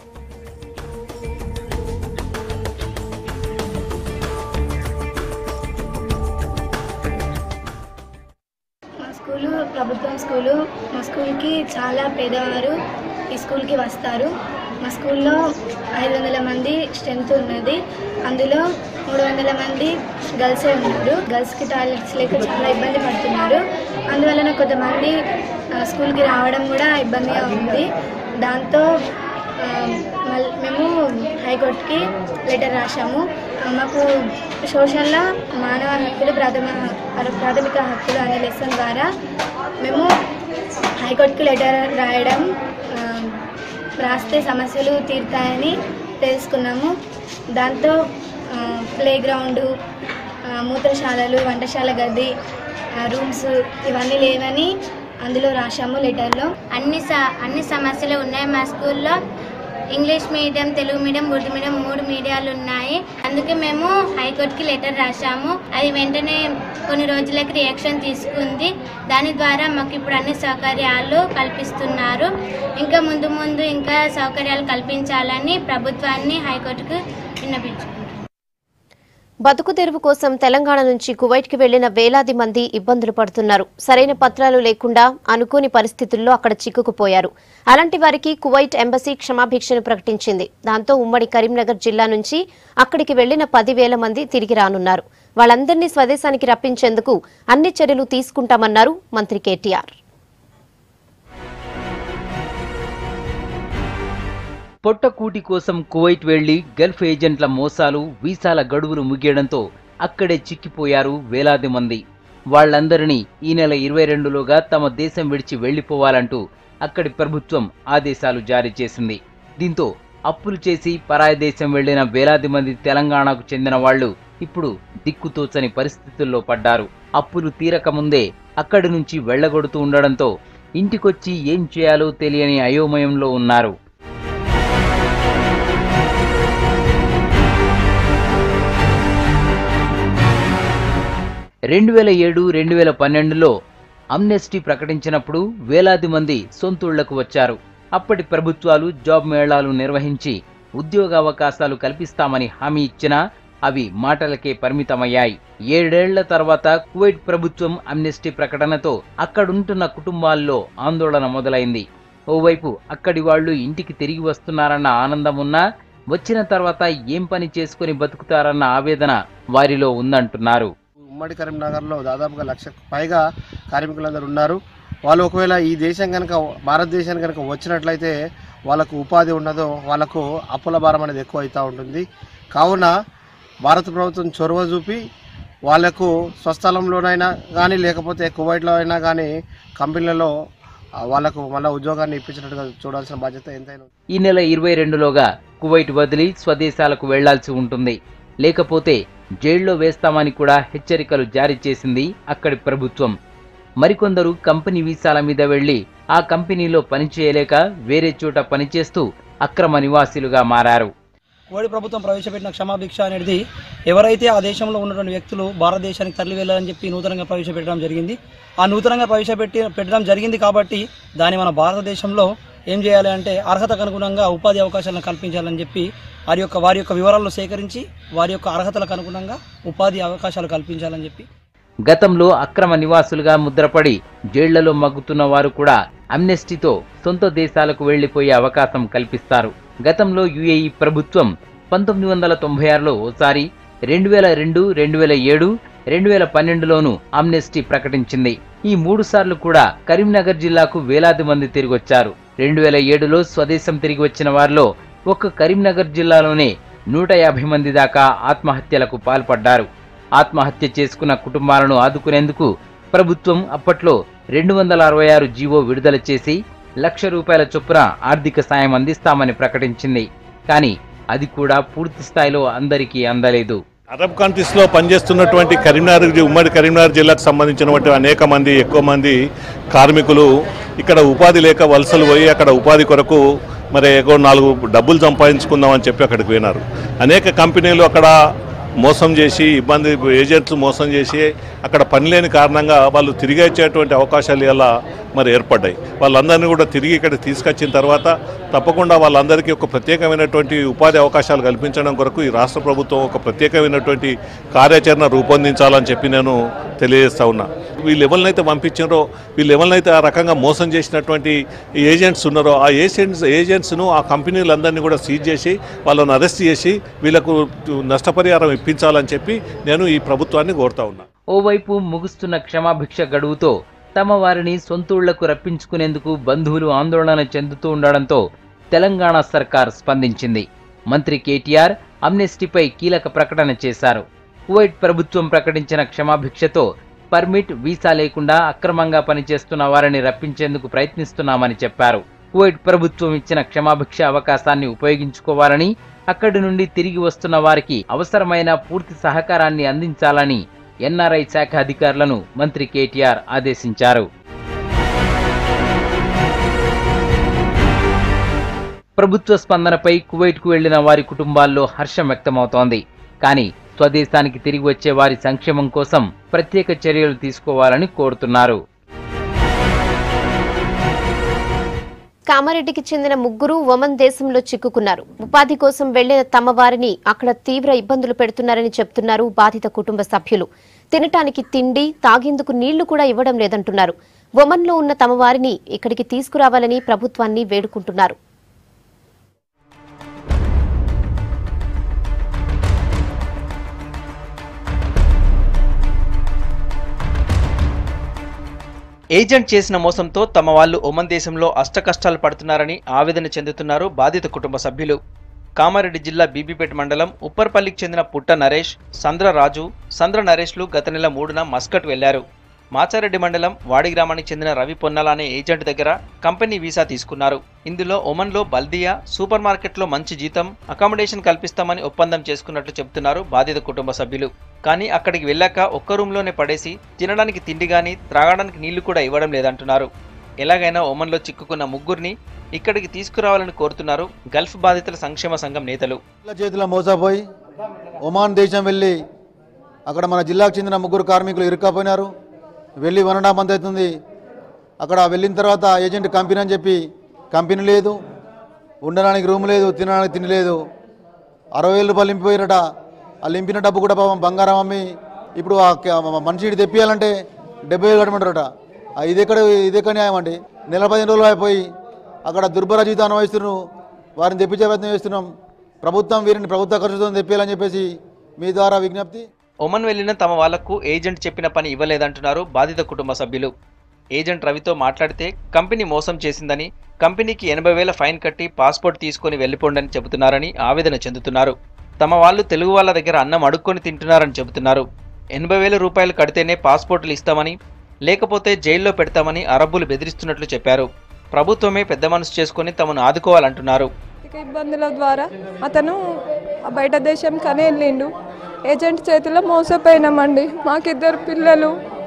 మా స్కూలు ప్రభుత్వం స్కూలు మా స్కూల్కి చాలా పేదవారు ఈ స్కూల్కి వస్తారు మా స్కూల్లో ఐదు వందల మంది స్ట్రెంత్ ఉన్నది అందులో మూడు వందల మంది గర్ల్సే ఉన్నారు గర్ల్స్కి టాయిలెట్స్ లేక చాలా ఇబ్బంది పడుతున్నారు అందువలన కొంతమంది ఆ, స్కూల్కి రావడం కూడా ఇబ్బందిగా ఉంది దాంతో ఆ, మల్- మేము హైకోర్టుకి లెటర్ రాశాము ఆ, మాకు సోషల్లో మానవ హక్కులు ప్రాథమిక హక్కు- ప్రాథమిక హక్కులు అనే లెసన్ ద్వారా మేము హైకోర్టుకి లెటర్ రాయడం ఆ, రాస్తే సమస్యలు తీరుతాయని తెలుసుకున్నాము దాంతో ప్లే గ్రౌండు మూత్రశాలలు వంటశాల గది రూమ్స్ ఇవన్నీ లేవని అందులో రాశాము లెటర్లో అన్ని స అన్ని సమస్యలు ఉన్నాయి మా స్కూల్లో English medium Telugu medium Urdu medium మూడు మీడియాలు ఉన్నాయి అందుకే మేము హైకోర్టుకి లెటర్ రాశాము అది వెంటనే కొన్ని రోజులకి రియాక్షన్ తీసుకుంది దాని ద్వారా మాకు ఇప్పుడు అన్ని సౌకర్యాలు కల్పిస్తున్నారు ఇంకా ముందు ముందు ఇంకా సౌకర్యాలు కల్పించాలని ప్రభుత్వాన్ని హైకోర్టుకు విన్నపించుకుంటున్నాం బతుకు తెరువు కోసం తెలంగాణ నుంచి కువైట్కి వెళ్లిన వేలాది మంది ఇబ్బందులు పడుతున్నారు సరైన పత్రాలు లేకుండా అనుకోని పరిస్థితుల్లో అక్కడ చిక్కుకుపోయారు అలాంటి వారికి కువైట్ ఎంబసీ క్షమాభిక్షను ప్రకటించింది దాంతో ఉమ్మడి కరీంనగర్ జిల్లా నుంచి అక్కడికి వెళ్లిన పదివేల మంది తిరిగి రానున్నారు వాళ్ళందరినీ స్వదేశానికి రప్పించేందుకు అన్ని చర్యలు తీసుకుంటామన్నారు మంత్రి కేటీఆర్ పొట్టకూటి కోసం కువైట్ వెళ్లి గల్ఫ్ ఏజెంట్ల మోసాలు వీసాల గడువులు ముగియడంతో అక్కడే చిక్కిపోయారు వేలాది మంది వాళ్లందరినీ ఈ నెల ఇరవై రెండులోగా తమ దేశం విడిచి వెళ్లిపోవాలంటూ అక్కడి ప్రభుత్వం ఆదేశాలు జారీ చేసింది దీంతో అప్పులు చేసి పరాయి దేశం వెళ్లిన వేలాది మంది తెలంగాణకు చెందిన వాళ్ళు ఇప్పుడు దిక్కుతోచని పరిస్థితుల్లో పడ్డారు అప్పులు తీరకముందే అక్కడి నుంచి వెళ్లగొడుతూ ఉండడంతో ఇంటికొచ్చి ఏం చేయాలో తెలియని అయోమయంలో ఉన్నారు రెండు వేల ఏడు రెండు వేల పన్నెండులో అమ్నెస్టీ ప్రకటించినప్పుడు వేలాది మంది సొంతూళ్లకు వచ్చారు అప్పటి ప్రభుత్వాలు జాబ్ మేళాలు నిర్వహించి ఉద్యోగ అవకాశాలు కల్పిస్తామని హామీ ఇచ్చినా అవి మాటలకే పరిమితమయ్యాయి ఏడేళ్ల తర్వాత కువైట్ ప్రభుత్వం అమ్నెస్టీ ప్రకటనతో అక్కడుంటున్న కుటుంబాల్లో ఆందోళన మొదలైంది ఓవైపు అక్కడి వాళ్ళు ఇంటికి తిరిగి వస్తున్నారన్న ఆనందం ఉన్నా వచ్చిన తర్వాత ఏం పని చేసుకుని బతుకుతారన్న ఆవేదన వారిలో ఉందంటున్నారు ఉమ్మడి కరీంనగర్లో దాదాపుగా లక్షకు పైగా కార్మికులందరూ ఉన్నారు వాళ్ళు ఒకవేళ ఈ దేశం కనుక భారతదేశం కనుక వచ్చినట్లయితే వాళ్ళకు ఉపాధి ఉండదో వాళ్ళకు అప్పుల భారం అనేది ఎక్కువ అవుతూ ఉంటుంది కావున భారత ప్రభుత్వం చొరవ చూపి వాళ్ళకు స్వస్థలంలోనైనా కానీ లేకపోతే కువైట్లో అయినా కానీ కంపెనీలలో ఆ, వాళ్ళకు మళ్ళీ ఉద్యోగాన్ని ఇప్పించినట్టుగా చూడాల్సిన బాధ్యత ఎంతైనా ఉంది. ఈ నెల ఇరవై రెండులోగా కువైట్ వదిలి స్వదేశాలకు వెళ్లాల్సి ఉంటుంది లేకపోతే జైల్లో వేస్తామని కూడా హెచ్చరికలు జారీ చేసింది అక్కడి ప్రభుత్వం మరికొందరు కంపెనీ వీసాల మీద వెళ్లి ఆ కంపెనీలో పనిచేయలేక వేరే చోట పనిచేస్తూ అక్రమ నివాసీలుగా మారారు మోడీ ప్రభుత్వం ప్రవేశపెట్టిన క్షమాభిక్ష అనేది ఎవరైతే ఆ దేశంలో ఉన్నటువంటి వ్యక్తులు భారతదేశానికి తరలి వెళ్ళాలని చెప్పి నూతనంగా ప్రవేశపెట్టడం జరిగింది ఆ నూతనంగా ప్రవేశపెట్టి పెట్టడం జరిగింది కాబట్టి దాన్ని మన భారతదేశంలో ఏం చేయాలి అంటే అర్హతకు అనుగుణంగా ఉపాధి అవకాశాలను కల్పించాలని చెప్పి వారి యొక్క వారి యొక్క వివరాలను సేకరించి వారి యొక్క అర్హతలకు అనుగుణంగా ఉపాధి అవకాశాలు కల్పించాలని చెప్పి గతంలో అక్రమ నివాసులుగా ముద్రపడి జైళ్లలో మగ్గుతున్న వారు కూడా అమ్నెస్టీతో సొంత దేశాలకు వెళ్లిపోయే అవకాశం కల్పిస్తారు గతంలో యుఏఈ ప్రభుత్వం పంతొమ్మిది వందల తొంభై ఆరులో ఓసారి రెండు వేల రెండు రెండు వేల ఏడు రెండు వేల పన్నెండులోనూ అమ్నెస్టీ ప్రకటించింది ఈ మూడు సార్లు కూడా కరీంనగర్ జిల్లాకు వేలాది మంది తిరిగొచ్చారు రెండు వేల ఏడులో స్వదేశం తిరిగి వచ్చిన వారిలో ఒక్క కరీంనగర్ జిల్లాలోనే నూట యాభై మంది దాకా ఆత్మహత్యలకు పాల్పడ్డారు ఆత్మహత్య చేసుకున్న కుటుంబాలను ఆదుకునేందుకు ప్రభుత్వం అప్పట్లో రెండు వందల అరవై ఆరు జీవో విడుదల చేసి లక్ష రూపాయల చొప్పున ఆర్థిక సాయం అందిస్తామని ప్రకటించింది కానీ అది కూడా పూర్తి స్థాయిలో అందరికీ అందలేదు అరబ్ కంట్రీస్లో పనిచేస్తున్నటువంటి కరీంనగర్ జి- ఉమ్మడి కరీంనగర్ జిల్లాకు సంబంధించినటువంటి అనేక మంది ఎక్కువ మంది కార్మికులు ఇక్కడ ఉపాధి లేక వలసలు పోయి అక్కడ ఉపాధి కొరకు మరి ఏగో నాలుగు డబ్బులు సంపాదించుకుందాం అని చెప్పి అక్కడికి పోయినారు అనేక కంపెనీలు అక్కడ మోసం చేసి ఇబ్బంది ఏజెంట్స్ మోసం చేసి అక్కడ పని లేని కారణంగా వాళ్ళు తిరిగి వచ్చేటువంటి అవకాశాలు ఇలా మరి ఏర్పడ్డాయి వాళ్ళందరినీ కూడా తిరిగి ఇక్కడ తీసుకొచ్చిన తర్వాత తప్పకుండా వాళ్ళందరికీ ఒక ప్రత్యేకమైనటువంటి ఉపాధి అవకాశాలు కల్పించడం కొరకు ఈ రాష్ట్ర ప్రభుత్వం ఒక ప్రత్యేకమైనటువంటి కార్యాచరణ రూపొందించాలని చెప్పి నేను తెలియజేస్తా ఉన్నా వీళ్ళు ఎవరినైతే పంపించారో వీళ్ళు ఎవరినైతే ఆ రకంగా మోసం చేసినటువంటి ఏజెంట్స్ ఉన్నారో ఆ ఏజెంట్స్ ఏజెంట్స్ను ఆ కంపెనీలందరినీ కూడా సీజ్ చేసి వాళ్ళని అరెస్ట్ చేసి వీళ్ళకు నష్టపరిహారం ఇప్పించాలని చెప్పి నేను ఈ ప్రభుత్వాన్ని కోరుతా ఉన్నా ఓవైపు ముగుస్తున్న క్షమాభిక్ష గడువుతో తమ వారిని సొంతూళ్లకు రప్పించుకునేందుకు బంధువులు ఆందోళన చెందుతూ ఉండడంతో తెలంగాణ సర్కార్ స్పందించింది మంత్రి కేటీఆర్ అమ్నెస్టీపై కీలక ప్రకటన చేశారు కువైట్ ప్రభుత్వం ప్రకటించిన క్షమాభిక్షతో పర్మిట్ వీసా లేకుండా అక్రమంగా పనిచేస్తున్న వారిని రప్పించేందుకు ప్రయత్నిస్తున్నామని చెప్పారు కువైట్ ప్రభుత్వం ఇచ్చిన క్షమాభిక్ష అవకాశాన్ని ఉపయోగించుకోవాలని అక్కడి నుండి తిరిగి వస్తున్న వారికి అవసరమైన పూర్తి సహకారాన్ని అందించాలని ఎన్ఆర్ఐ శాఖ అధికారులను మంత్రి కేటీఆర్ ఆదేశించారు ప్రభుత్వ స్పందనపై కువైట్కు వెళ్లిన వారి కుటుంబాల్లో హర్షం వ్యక్తమవుతోంది కానీ స్వదేశానికి తిరిగి వచ్చే వారి సంక్షేమం కోసం ప్రత్యేక చర్యలు తీసుకోవాలని కోరుతున్నారు కామారెడ్డికి చెందిన ముగ్గురు ఒమన్ దేశంలో చిక్కుకున్నారు ఉపాధి కోసం వెళ్లిన తమ వారిని అక్కడ తీవ్ర ఇబ్బందులు పెడుతున్నారని చెప్తున్నారు బాధిత కుటుంబ సభ్యులు తినటానికి తిండి తాగేందుకు నీళ్లు కూడా ఇవ్వడం లేదంటున్నారు ఒమన్లో ఉన్న తమ వారిని ఇక్కడికి తీసుకురావాలని ప్రభుత్వాన్ని వేడుకుంటున్నారు ఏజెంట్ చేసిన మోసంతో తమ వాళ్ళు ఒమన్ దేశంలో అష్టకష్టాలు పడుతున్నారని ఆవేదన చెందుతున్నారు బాధిత కుటుంబ సభ్యులు కామారెడ్డి జిల్లా బీబీపేట మండలం ఉప్పర్పల్లికి చెందిన పుట్ట నరేష్ సంద్ర రాజు సంద్ర నరేష్లు గత నెల మూడున మస్కట్ వెళ్లారు మాచారెడ్డి మండలం వాడి గ్రామానికి చెందిన రవి పొన్నల అనే ఏజెంట్ దగ్గర కంపెనీ వీసా తీసుకున్నారు ఇందులో ఒమన్లో బల్దియా సూపర్ మార్కెట్లో మంచి జీతం అకామిడేషన్ కల్పిస్తామని ఒప్పందం చేసుకున్నట్లు చెబుతున్నారు బాధిత కుటుంబ సభ్యులు కానీ అక్కడికి వెళ్ళాక ఒక్క రూమ్లోనే పడేసి తినడానికి తిండి గాని త్రాగడానికి నీళ్లు కూడా ఇవ్వడం లేదంటున్నారు ఎలాగైనా ఒమన్లో చిక్కుకున్న ముగ్గురిని ఇక్కడికి తీసుకురావాలని కోరుతున్నారు గల్ఫ్ బాధితుల సంక్షేమ సంఘం నేతలు పిల్లల చేతిలో మోసపోయి ఒమాన్ దేశం వెళ్ళి అక్కడ మన జిల్లాకు చెందిన ముగ్గురు కార్మికులు ఇరుక్కపోయినారు వెళ్ళి వన్ అండ్ హాఫ్ మంత్ అవుతుంది అక్కడ వెళ్ళిన తర్వాత ఏజెంట్ కంపెనీ అని చెప్పి కంపెనీ లేదు ఉండడానికి రూమ్ లేదు తినడానికి తిండి లేదు అరవై వేల రూపాయలు నింపిపోయినట ఆ నింపిన డబ్బు కూడా పాపం బంగారం అమ్మి ఇప్పుడు ఆ క- మనిషి ఇటు తెప్పియాలంటే డెబ్బై వేలు కట్టమంటారట ఆ ఇది ఎక్కడ ఇది ఎక్కడ న్యాయం అండి నెల పదిహేను రోజులు అయిపోయి అక్కడ దుర్భర జీవితం అనుభవిస్తున్నారు వారిని తెప్పించే ప్రయత్నం చేస్తున్నాం ప్రభుత్వం వీరిని ప్రభుత్వ ఖర్చుతో తెప్పియాలని చెప్పేసి మీ ద్వారా విజ్ఞప్తి ఒమన్ వెళ్లిన తమ వాళ్లకు ఏజెంట్ చెప్పిన పని ఇవ్వలేదంటున్నారు బాధిత కుటుంబ సభ్యులు ఏజెంట్ రవితో మాట్లాడితే కంపెనీ మోసం చేసిందని కంపెనీకి ఎనభై వేల ఫైన్ కట్టి పాస్పోర్ట్ తీసుకొని వెళ్లిపోండని చెబుతున్నారని ఆవేదన చెందుతున్నారు తమ వాళ్ళు తెలుగు వాళ్ళ దగ్గర అన్నం అడుక్కొని తింటున్నారని చెబుతున్నారు ఎనభై వేల రూపాయలు కడితేనే పాస్పోర్టులు ఇస్తామని లేకపోతే జైల్లో పెడతామని అరబ్బులు బెదిరిస్తున్నట్లు చెప్పారు ప్రభుత్వమే పెద్ద మనసు చేసుకొని తమను ఆదుకోవాలంటున్నారు ఆర్థిక ఇబ్బందుల ద్వారా అతను ఆ బయట దేశం కనే వెళ్ళిండు ఏజెంట్ చేతిలో మోసపోయినామండి మాకిద్దరు పిల్లలు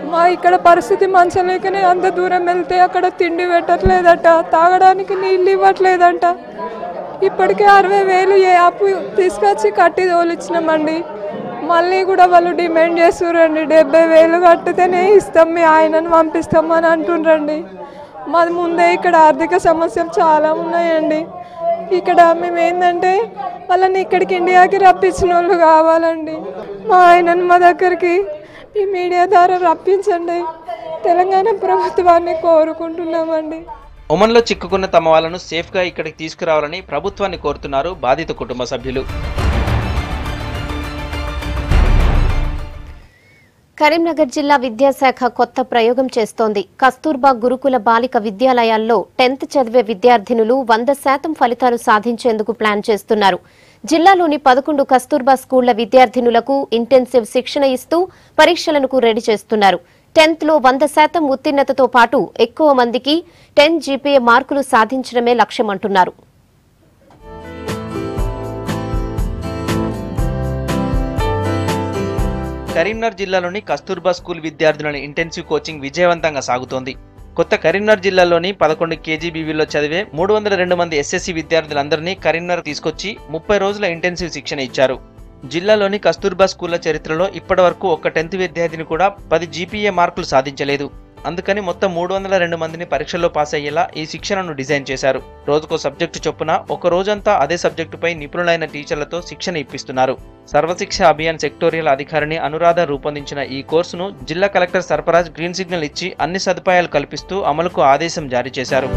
మా ఇక్కడ పరిస్థితి మంచిగా లేకనే అంత దూరం వెళ్తే అక్కడ తిండి పెట్టట్లేదట తాగడానికి నీళ్ళు ఇవ్వట్లేదంట ఇప్పటికే అరవై వేలు ఏ అప్పు తీసుకొచ్చి కట్టి తోలిచ్చినామండి మళ్ళీ కూడా వాళ్ళు డిమాండ్ చేస్తుర్రండి డెబ్బై వేలు కట్టితేనే ఇస్తాం మీ ఆయనను పంపిస్తాం అని అంటుండ్రండి మాది ముందే ఇక్కడ ఆర్థిక సమస్యలు చాలా ఉన్నాయండి ఇక్కడ మేము ఏంటంటే వాళ్ళని ఇక్కడికి ఇండియాకి రప్పించిన వాళ్ళు కావాలండి మా ఆయనను మా దగ్గరికి ఈ మీడియా ద్వారా రప్పించండి తెలంగాణ ప్రభుత్వాన్ని కోరుకుంటున్నామండి ఒమన్లో చిక్కుకున్న తమ వాళ్ళను సేఫ్గా ఇక్కడికి తీసుకురావాలని ప్రభుత్వాన్ని కోరుతున్నారు బాధిత కుటుంబ సభ్యులు కరీంనగర్ జిల్లా విద్యాశాఖ కొత్త ప్రయోగం చేస్తోంది కస్తూర్బా గురుకుల బాలిక విద్యాలయాల్లో టెన్త్ చదివే విద్యార్థినులు వంద శాతం ఫలితాలు సాధించేందుకు ప్లాన్ చేస్తున్నారు జిల్లాలోని పదకొండు కస్తూర్బా స్కూళ్ల విద్యార్థినులకు ఇంటెన్సివ్ శిక్షణ ఇస్తూ పరీక్షలకు రెడీ చేస్తున్నారు టెన్త్ లో వంద శాతం ఉత్తీర్ణతతో పాటు ఎక్కువ మందికి టెన్ జీపీఏ మార్కులు సాధించడమే లక్ష్యమంటున్నారు కరీంనగర్ జిల్లాలోని కస్తూర్బా స్కూల్ విద్యార్థుల ఇంటెన్సివ్ కోచింగ్ విజయవంతంగా సాగుతోంది కొత్త కరీంనగర్ జిల్లాలోని పదకొండు కేజీబీవీలో చదివే మూడు వందల రెండు మంది ఎస్ఎస్సీ విద్యార్థులందరినీ కరీంనగర్ తీసుకొచ్చి ముప్పై రోజుల ఇంటెన్సివ్ శిక్షణ ఇచ్చారు జిల్లాలోని కస్తూర్బా స్కూళ్ల చరిత్రలో ఇప్పటివరకు ఒక్క టెన్త్ విద్యార్థిని కూడా పది జీపీఏ మార్కులు సాధించలేదు అందుకని మొత్తం మూడు వందల రెండు మందిని పరీక్షల్లో పాస్ అయ్యేలా ఈ శిక్షణను డిజైన్ చేశారు రోజుకో సబ్జెక్టు చొప్పున ఒక రోజంతా అదే సబ్జెక్టుపై నిపుణులైన టీచర్లతో శిక్షణ ఇప్పిస్తున్నారు సర్వశిక్ష అభియాన్ సెక్టోరియల్ అధికారిని అనురాధ రూపొందించిన ఈ కోర్సును జిల్లా కలెక్టర్ సర్ఫరాజ్ గ్రీన్ సిగ్నల్ ఇచ్చి అన్ని సదుపాయాలు కల్పిస్తూ అమలుకు ఆదేశం జారీ చేశారు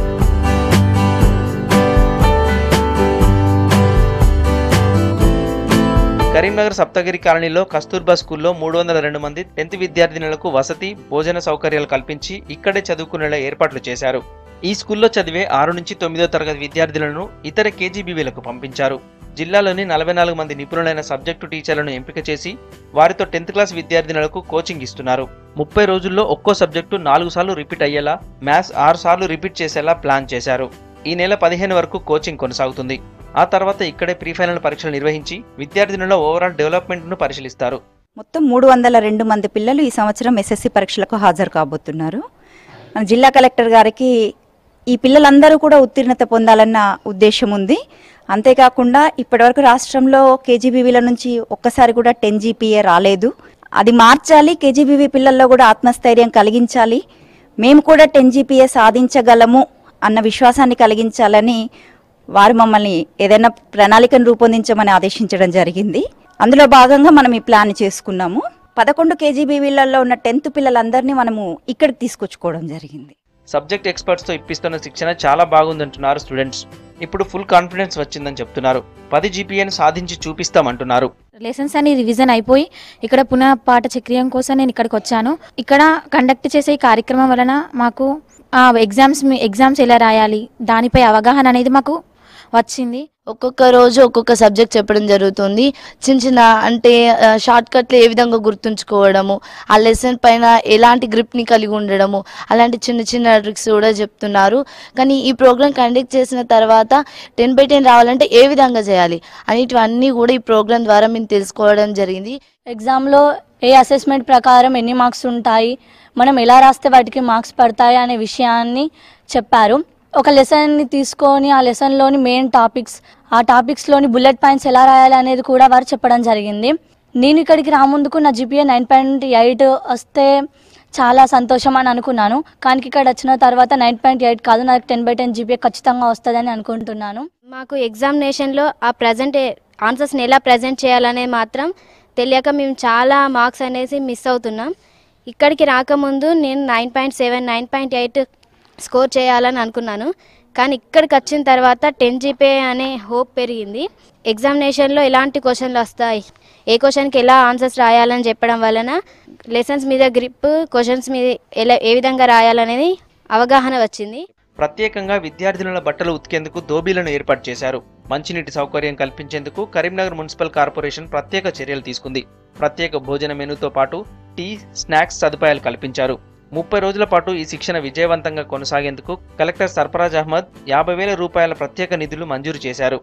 కరీంనగర్ సప్తగిరి కాలనీలో కస్తూర్బా స్కూల్లో మూడు వందల రెండు మంది టెన్త్ విద్యార్థినులకు వసతి భోజన సౌకర్యాలు కల్పించి ఇక్కడే చదువుకునేలా ఏర్పాట్లు చేశారు ఈ స్కూల్లో చదివే ఆరు నుంచి తొమ్మిదో తరగతి విద్యార్థులను ఇతర కేజీబీవీలకు పంపించారు జిల్లాలోని నలభై నాలుగు మంది నిపుణులైన సబ్జెక్టు టీచర్లను ఎంపిక చేసి వారితో టెన్త్ క్లాస్ విద్యార్థినులకు కోచింగ్ ఇస్తున్నారు ముప్పై రోజుల్లో ఒక్కో సబ్జెక్టు నాలుగు సార్లు రిపీట్ అయ్యేలా మ్యాథ్స్ ఆరు సార్లు రిపీట్ చేసేలా ప్లాన్ చేశారు ఈ నెల పదిహేను వరకు కోచింగ్ కొనసాగుతుంది ఆ తర్వాత ఇక్కడే ప్రీ ఫైనల్ పరీక్షలు నిర్వహించి విద్యార్థినుల ఓవరాల్ డెవలప్మెంట్ను పరిశీలిస్తారు మొత్తం మూడు వందల రెండు మంది పిల్లలు ఈ సంవత్సరం ఎస్ఎస్సి పరీక్షలకు హాజరు కాబోతున్నారు మన జిల్లా కలెక్టర్ గారికి ఈ పిల్లలందరూ కూడా ఉత్తీర్ణత పొందాలన్న ఉద్దేశం ఉంది అంతేకాకుండా ఇప్పటివరకు రాష్ట్రంలో కేజీబీవీల నుంచి ఒక్కసారి కూడా టెన్ జీపీఏ రాలేదు అది మార్చాలి కేజీబీవీ పిల్లల్లో కూడా ఆత్మస్థైర్యం కలిగించాలి మేము కూడా టెన్ జీపీఏ సాధించగలము అన్న విశ్వాసాన్ని కలిగించాలని వారు మమ్మల్ని ఏదైనా ప్రణాళికను రూపొందించమని ఆదేశించడం జరిగింది అందులో భాగంగా మనం ఈ ప్లాన్ చేసుకున్నాము పదకొండు కేజీబీవీలలో ఉన్న టెన్త్ పిల్లలందరినీ మనము ఇక్కడికి తీసుకొచ్చుకోవడం జరిగింది సబ్జెక్ట్ ఎక్స్పర్ట్స్తో ఇప్పిస్తున్న శిక్షణ చాలా బాగుందంటున్నారు స్టూడెంట్స్ ఇప్పుడు ఫుల్ కాన్ఫిడెన్స్ వచ్చిందని చెప్తున్నారు పది జీపీఏను సాధించి చూపిస్తామంటున్నారు లెసన్స్ అని రివిజన్ అయిపోయి ఇక్కడ పునః పాఠ చక్రియం కోసం నేను ఇక్కడికి వచ్చాను ఇక్కడ కండక్ట్ చేసే ఈ కార్యక్రమం వలన మాకు ఆ ఎగ్జామ్స్ ఎగ్జామ్స్ ఎలా రాయాలి దానిపై అవగాహన అనేది మాకు వచ్చింది ఒక్కొక్క రోజు ఒక్కొక్క సబ్జెక్ట్ చెప్పడం జరుగుతుంది చిన్న చిన్న అంటే షార్ట్ కట్లు ఏ విధంగా గుర్తుంచుకోవడము ఆ లెసన్ పైన ఎలాంటి గ్రిప్ని కలిగి ఉండడము అలాంటి చిన్న చిన్న ట్రిక్స్ కూడా చెప్తున్నారు కానీ ఈ ప్రోగ్రామ్ కండక్ట్ చేసిన తర్వాత టెన్ బై టెన్ రావాలంటే ఏ విధంగా చేయాలి అనేటివన్నీ కూడా ఈ ప్రోగ్రామ్ ద్వారా మేము తెలుసుకోవడం జరిగింది ఎగ్జామ్లో ఏ అసెస్మెంట్ ప్రకారం ఎన్ని మార్క్స్ ఉంటాయి మనం ఎలా రాస్తే వాటికి మార్క్స్ పడతాయి అనే విషయాన్ని చెప్పారు ఒక లెసన్ని తీసుకొని ఆ లెసన్లోని మెయిన్ టాపిక్స్ ఆ టాపిక్స్లోని బుల్లెట్ పాయింట్స్ ఎలా రాయాలి అనేది కూడా వారు చెప్పడం జరిగింది నేను ఇక్కడికి రాముందుకు నా జీపీఏ నైన్ పాయింట్ ఎయిట్ వస్తే చాలా సంతోషం అని అనుకున్నాను కానీ ఇక్కడ వచ్చిన తర్వాత నైన్ పాయింట్ ఎయిట్ కాదు నాకు టెన్ బై టెన్ జీపీఏ ఖచ్చితంగా వస్తుందని అనుకుంటున్నాను మాకు ఎగ్జామినేషన్లో ఆ ప్రజెంట్ ఆన్సర్స్ని ఎలా ప్రజెంట్ చేయాలనేది మాత్రం తెలియక మేము చాలా మార్క్స్ అనేసి మిస్ అవుతున్నాం ఇక్కడికి రాకముందు నేను nine point seven nine point eight score చేయాలని అనుకున్నాను కానీ ఇక్కడికి వచ్చిన తర్వాత టెన్ జీపే అనే హోప్ పెరిగింది ఎగ్జామినేషన్లో ఎలాంటి క్వశ్చన్లు వస్తాయి ఏ క్వశ్చన్కి ఎలా ఆన్సర్స్ రాయాలని చెప్పడం వలన లెసన్స్ మీద గ్రిప్ క్వశ్చన్స్ మీద ఎలా ఏ విధంగా రాయాలనేది అవగాహన వచ్చింది ప్రత్యేకంగా విద్యార్థినుల బట్టలు ఉతికేందుకు దోబీలను ఏర్పాటు చేశారు మంచినీటి సౌకర్యం కల్పించేందుకు కరీంనగర్ మున్సిపల్ కార్పొరేషన్ ప్రత్యేక చర్యలు తీసుకుంది ప్రత్యేక భోజన మెనూతో పాటు టీ స్నాక్స్ సదుపాయాలు కల్పించారు ముప్పై రోజుల పాటు ఈ శిక్షణ విజయవంతంగా కొనసాగేందుకు కలెక్టర్ సర్ఫరాజ్ అహ్మద్ యాభై వేల రూపాయల ప్రత్యేక నిధులు మంజూరు చేశారు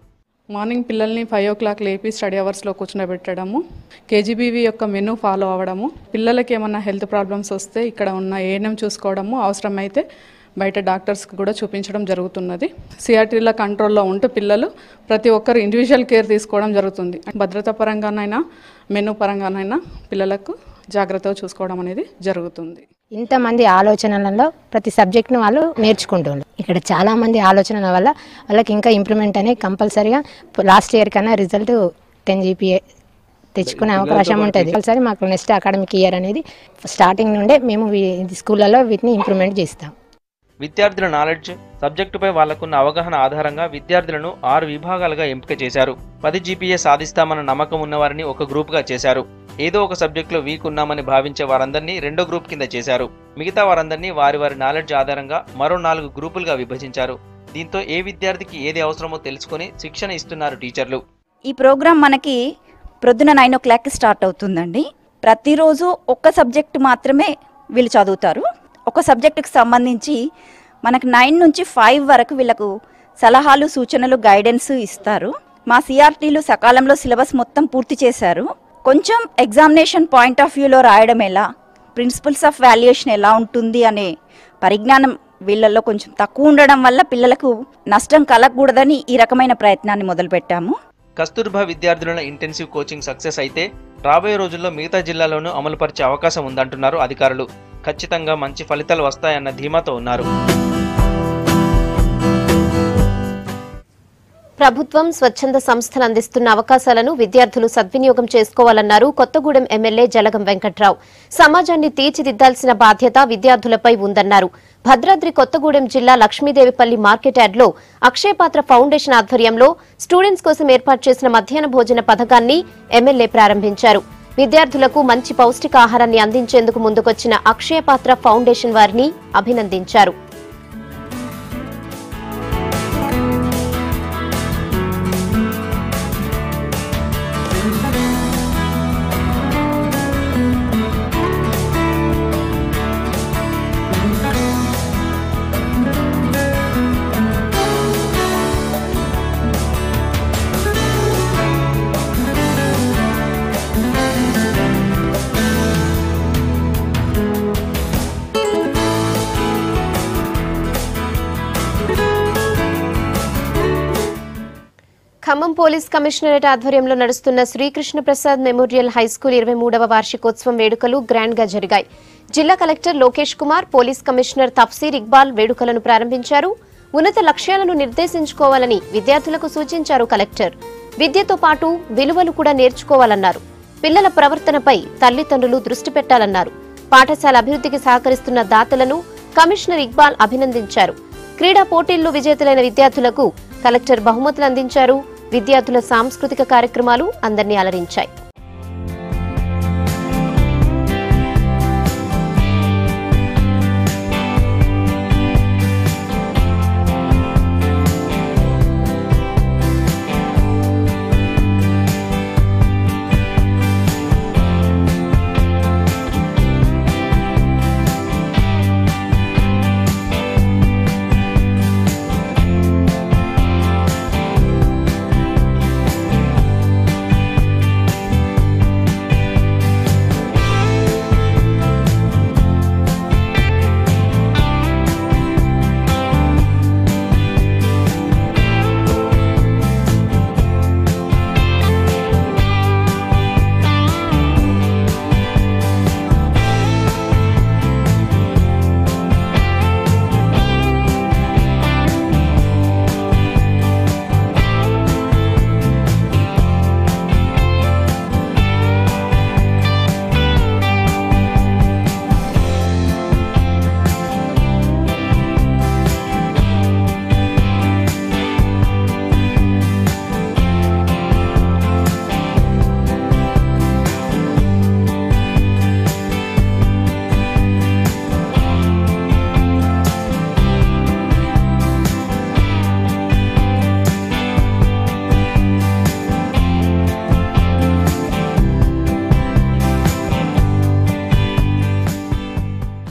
మార్నింగ్ పిల్లల్ని ఫైవ్ ఓ క్లాక్ లేపి స్టడీ అవర్స్లో కూర్చుండబెట్టడము కేజీబీవీ యొక్క మెనూ ఫాలో అవ్వడము పిల్లలకి ఏమన్నా హెల్త్ ప్రాబ్లమ్స్ వస్తే ఇక్కడ ఉన్న ఏఎన్ఎం చూసుకోవడము అవసరమైతే బయట డాక్టర్స్కి కూడా చూపించడం జరుగుతున్నది సిఆర్టీల కంట్రోల్లో ఉంటూ పిల్లలు ప్రతి ఒక్కరు ఇండివిజువల్ కేర్ తీసుకోవడం జరుగుతుంది భద్రత పరంగానైనా మెనూ పరంగానైనా పిల్లలకు జాగ్రత్తగా చూసుకోవడం అనేది జరుగుతుంది ఇంతమంది ఆలోచనలలో ప్రతి సబ్జెక్ట్ను వాళ్ళు నేర్చుకుంటున్నారు ఇక్కడ చాలా మంది ఆలోచనల వల్ల వాళ్ళకి ఇంకా ఇంప్రూవ్మెంట్ అనేది కంపల్సరీగా లాస్ట్ ఇయర్ కన్నా రిజల్ట్ టెన్ జీపీఏ తెచ్చుకునే అవకాశం ఉంటుంది కంపల్సరీ మాకు నెక్స్ట్ అకాడమిక్ ఇయర్ అనేది స్టార్టింగ్ నుండే మేము వీ- స్కూళ్ళలో వీటిని ఇంప్రూవ్మెంట్ చేస్తాం విద్యార్థుల నాలెడ్జ్ సబ్జెక్టుపై వాళ్లకున్న అవగాహన ఆధారంగా విద్యార్థులను ఆరు విభాగాలుగా ఎంపిక చేశారు పది జీపీఏ సాధిస్తామన్న నమ్మకం ఉన్నవారిని ఒక గ్రూప్గా చేశారు ఏదో ఒక సబ్జెక్టులో వీక్ ఉన్నామని భావించే వారందరినీ రెండో గ్రూప్ కింద చేశారు మిగతా వారందరినీ వారి వారి నాలెడ్జ్ ఆధారంగా మరో నాలుగు గ్రూపులుగా విభజించారు దీంతో ఏ విద్యార్థికి ఏది అవసరమో తెలుసుకొని శిక్షణ ఇస్తున్నారు టీచర్లు ఈ ప్రోగ్రాం మనకి ప్రొద్దున నైన్ ఓ క్లాక్కి స్టార్ట్ అవుతుందండి ప్రతిరోజు ఒక్క సబ్జెక్ట్ మాత్రమే వీళ్ళు చదువుతారు ఒక సబ్జెక్టుకి సంబంధించి మనకు నైన్ నుంచి ఫైవ్ వరకు వీళ్ళకు సలహాలు సూచనలు గైడెన్స్ ఇస్తారు మా సిఆర్టీలు సకాలంలో సిలబస్ మొత్తం పూర్తి చేశారు కొంచెం ఎగ్జామినేషన్ పాయింట్ ఆఫ్ వ్యూలో రాయడం ఎలా ప్రిన్సిపల్స్ ఆఫ్ వాల్యుయేషన్ ఎలా ఉంటుంది అనే పరిజ్ఞానం వీళ్ళల్లో కొంచెం తక్కువ ఉండడం వల్ల పిల్లలకు నష్టం కలగకూడదని ఈ రకమైన ప్రయత్నాన్ని మొదలుపెట్టాము కస్తూర్బా విద్యార్థుల ఇంటెన్సివ్ కోచింగ్ సక్సెస్ అయితే రాబోయే రోజుల్లో మిగతా జిల్లాలోనూ అమలుపరిచే అవకాశం ఉందంటున్నారు అధికారులు ఖచ్చితంగా మంచి ఫలితాలు వస్తాయన్న ధీమాతో ఉన్నారు ప్రభుత్వం స్వచ్ఛంద సంస్థలు అందిస్తున్న అవకాశాలను విద్యార్థులు సద్వినియోగం చేసుకోవాలన్నారు కొత్తగూడెం ఎమ్మెల్యే జలగం వెంకట్రావు సమాజాన్ని తీర్చిదిద్దాల్సిన బాధ్యత విద్యార్థులపై ఉందన్నారు భద్రాద్రి కొత్తగూడెం జిల్లా లక్ష్మీదేవిపల్లి మార్కెట్ యార్డ్లో అక్షయపాత్ర ఫౌండేషన్ ఆధ్వర్యంలో స్టూడెంట్స్ కోసం ఏర్పాటు చేసిన మధ్యాహ్న భోజన పథకాన్ని ఎమ్మెల్యే ప్రారంభించారు విద్యార్థులకు మంచి పౌష్టికాహారాన్ని అందించేందుకు ముందుకొచ్చిన అక్షయపాత్ర ఫౌండేషన్ వారిని అభినందించారు ఖమ్మం పోలీస్ కమిషనరేట్ ఆధ్వర్యంలో నడుస్తున్న శ్రీకృష్ణ ప్రసాద్ మెమోరియల్ హైస్కూల్ ఇరవై మూడవ వార్షికోత్సవం వేడుకలు గ్రాండ్ గా జరిగాయి జిల్లా collector Lokesh Kumar police commissioner Tafseer Iqbal వేడుకలను ప్రారంభించారు ఉన్నత లక్ష్యాలను నిర్దేశించుకోవాలని విద్యార్థులకు సూచించారు కలెక్టర్ విద్యతో పాటు విలువలు కూడా నేర్చుకోవాలన్నారు పిల్లల ప్రవర్తనపై తల్లిదండ్రులు దృష్టి పెట్టాలన్నారు పాఠశాల అభివృద్ధికి సహకరిస్తున్న దాతలను కమిషనర్ ఇక్బాల్ అభినందించారు క్రీడా పోటీల్లో విజేతలైన విద్యార్థులకు కలెక్టర్ బహుమతులు అందించారు విద్యార్థుల సాంస్కృతిక కార్యక్రమాలు అందరినీ అలరించాయి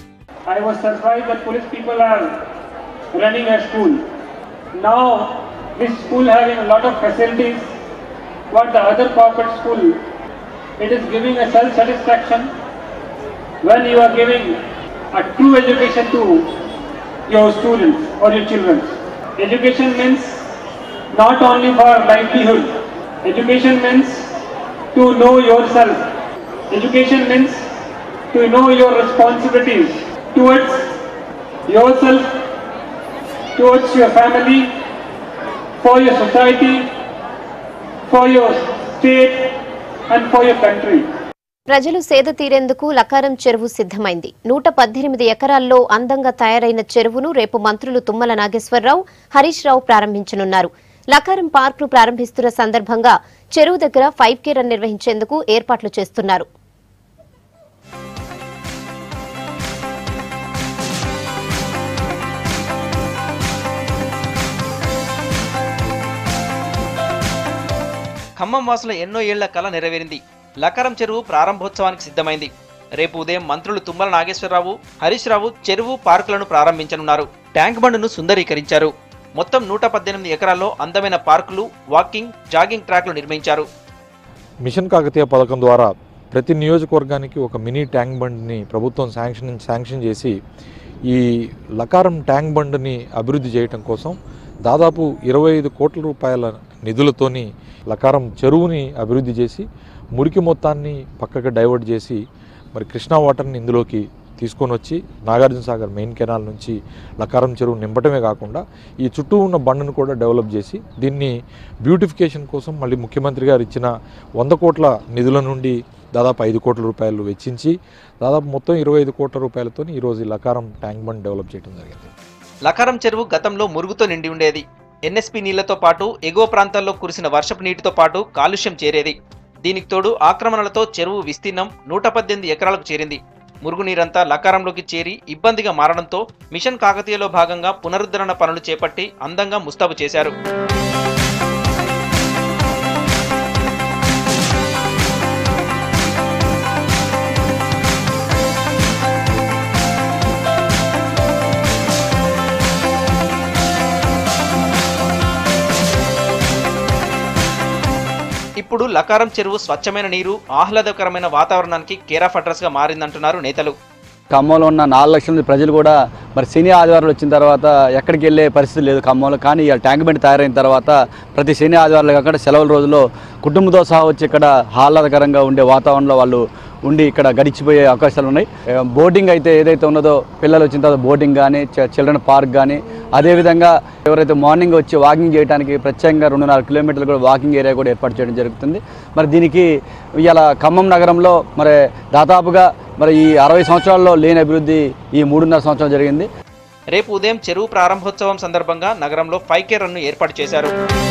I was surprised that police people are running a school. Now this school having a lot of facilities, what the other corporate school, it is giving a self-satisfaction when you are giving a true education to your students or your children. Education means not only for livelihood. Education means to know yourself. Education means to know your responsibilities towards yourself, towards your family, for your society, for your state and for your country. ప్రజలు సేద తీరేందుకు లకారం చెరువు సిద్ధమైంది నూట పద్దెనిమిది ఎకరాల్లో అందంగా తయారైన చెరువును రేపు మంత్రులు తుమ్మల నాగేశ్వరరావు హరీష్ రావు ప్రారంభించనున్నారు లకారం పార్క్ ను ప్రారంభిస్తున్న సందర్భంగా చెరువు దగ్గర ఫైవ్ కే రన్ నిర్వహించేందుకు ఏర్పాట్లు చేస్తున్నారు ఖమ్మం వాసుల ఎన్నో ఏళ్ల కల నెరవేరింది లకారం చెరువు ప్రారంభోత్సవానికి సిద్ధమైంది రేపు ఉదయం మంత్రులు తుమ్మల నాగేశ్వరరావు హరీష్ రావు చెరువు పార్కులను ప్రారంభించనున్నారు ట్యాంక్ బండును సుందరీకరించారు మొత్తం నూట పద్దెనిమిది ఎకరాల్లో అందమైన పార్కులు వాకింగ్ జాగింగ్ ట్రాక్లు నిర్మించారు మిషన్ కాకతీయ పథకం ద్వారా ప్రతి నియోజకవర్గానికి ఒక మినీ ట్యాంక్ బండ్ని ప్రభుత్వం శాంక్షన్ శాంక్షన్ చేసి ఈ లకారం ట్యాంక్ బండ్ని అభివృద్ధి చేయటం కోసం దాదాపు ఇరవై ఐదు కోట్ల రూపాయల నిధులతోని లకారం చెరువుని అభివృద్ధి చేసి మురికి మొత్తాన్ని పక్కకి డైవర్ట్ చేసి మరి కృష్ణా వాటర్ని ఇందులోకి తీసుకొని వచ్చి నాగార్జున సాగర్ మెయిన్ కెనాల్ నుంచి లకారం చెరువు నింపటమే కాకుండా ఈ చుట్టూ ఉన్న బండను కూడా డెవలప్ చేసి దీన్ని బ్యూటిఫికేషన్ కోసం మళ్ళీ ముఖ్యమంత్రి గారు ఇచ్చిన వంద కోట్ల నిధుల నుండి దాదాపు ఐదు కోట్ల రూపాయలు వెచ్చించి దాదాపు మొత్తం ఇరవై ఐదు కోట్ల రూపాయలతో ఈరోజు ఈ లకారం ట్యాంక్ బండ్ డెవలప్ చేయడం జరిగింది లకారం చెరువు గతంలో మురుగుతో నిండి ఉండేది ఎన్ఎస్పి నీళ్లతో పాటు ఎగువ ప్రాంతాల్లో కురిసిన వర్షపు నీటితో పాటు కాలుష్యం చేరేది దీనికి తోడు ఆక్రమణలతో చెరువు విస్తీర్ణం నూట పద్దెనిమిది ఎకరాలకు చేరింది మురుగునీరంతా లకారంలోకి చేరి ఇబ్బందిగా మారడంతో మిషన్ కాకతీయలో భాగంగా పునరుద్ధరణ పనులు చేపట్టి అందంగా ముస్తాబు చేశారు ఇప్పుడు లకారం చెరువు స్వచ్ఛమైన నీరు ఆహ్లాదకరమైన వాతావరణానికి కేర్ ఆఫ్ అడ్రస్ గా మారిందంటున్నారు నేతలు ఖమ్మంలో ఉన్న నాలుగు లక్షల మంది ప్రజలు కూడా మరి శని ఆదివారాలు వచ్చిన తర్వాత ఎక్కడికి వెళ్ళే పరిస్థితి లేదు ఖమ్మంలో కానీ ఈ ట్యాంక్ బండ్ తయారైన తర్వాత ప్రతి శని ఆదివారాలు కాకుండా సెలవుల రోజుల్లో కుటుంబంతో సహా వచ్చి ఇక్కడ ఆహ్లాదకరంగా ఉండే వాతావరణంలో వాళ్ళు ఉండి ఇక్కడ గడిచిపోయే అవకాశాలు ఉన్నాయి ఏ, బోటింగ్ అయితే ఏదైతే ఉన్నదో పిల్లలు వచ్చిన తర్వాత బోటింగ్ కానీ చిల్డ్రన్ పార్క్ కానీ అదేవిధంగా ఎవరైతే మార్నింగ్ వచ్చి వాకింగ్ చేయడానికి ప్రత్యేకంగా రెండున్నర కిలోమీటర్లు కూడా వాకింగ్ ఏరియా కూడా ఏర్పాటు చేయడం జరుగుతుంది మరి దీనికి ఇవాళ ఖమ్మం నగరంలో మరి దాదాపుగా మరి ఈ అరవై సంవత్సరాల్లో లేని అభివృద్ధి ఈ మూడున్నర సంవత్సరాలు జరిగింది రేపు ఉదయం చెరువు ప్రారంభోత్సవం సందర్భంగా నగరంలో ఫైవ్ కే రన్ను ఏర్పాటు చేశారు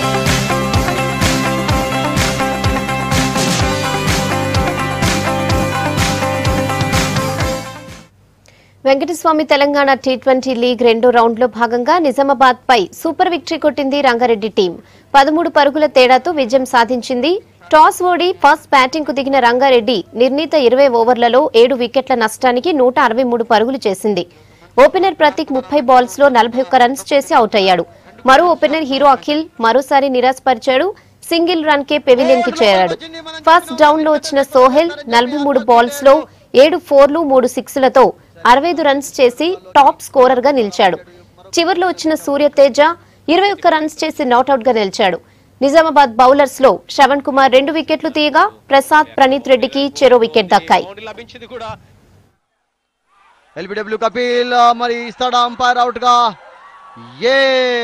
Venkataswamy Telangana T twenty league రెండో రౌండ్లో భాగంగా నిజామాబాద్ పై సూపర్ విక్టరీ కొట్టింది రంగారెడ్డి టీం పదమూడు పరుగుల తేడాతో విజయం సాధించింది టాస్ ఓడి ఫస్ట్ బ్యాటింగ్ కు దిగిన రంగారెడ్డి నిర్ణీత ఇరవై ఓవర్లలో ఏడు వికెట్ల నష్టానికి నూట అరవై మూడు పరుగులు చేసింది ఓపెనర్ ప్రతీక్ ముప్పై బాల్స్ లో నలభై ఒక్క రన్స్ చేసి అవుట్ అయ్యాడు మరో ఓపెనర్ హీరో అఖిల్ మరోసారి నిరాశపరిచాడు సింగిల్ రన్ కే పెవిలియన్ కి చేరాడు ఫస్ట్ డౌన్ లో వచ్చిన సోహెల్ నలభై మూడు బాల్స్ లో ఏడు ఫోర్లు మూడు సిక్స్లతో అరవై ఐదు రన్స్ చేసి టాప్ స్కోరర్ గా నిలిచాడు చివర్లో వచ్చిన సూర్య తేజ ఇరవై ఒక్క రన్స్ చేసి నాట్అవుట్ గా నిలిచాడు నిజామాబాద్ బౌలర్స్ లో శ్రవణ్ కుమార్ రెండు వికెట్లు తీయగా ప్రసాద్ ప్రణీత్ రెడ్డికి చెరో వికెట్ దక్కాయి ఎల్బిడబ్ల్యూ కపిల్ మరి ఇస్తాడా అంపైర్ అవుట్ గా ఏ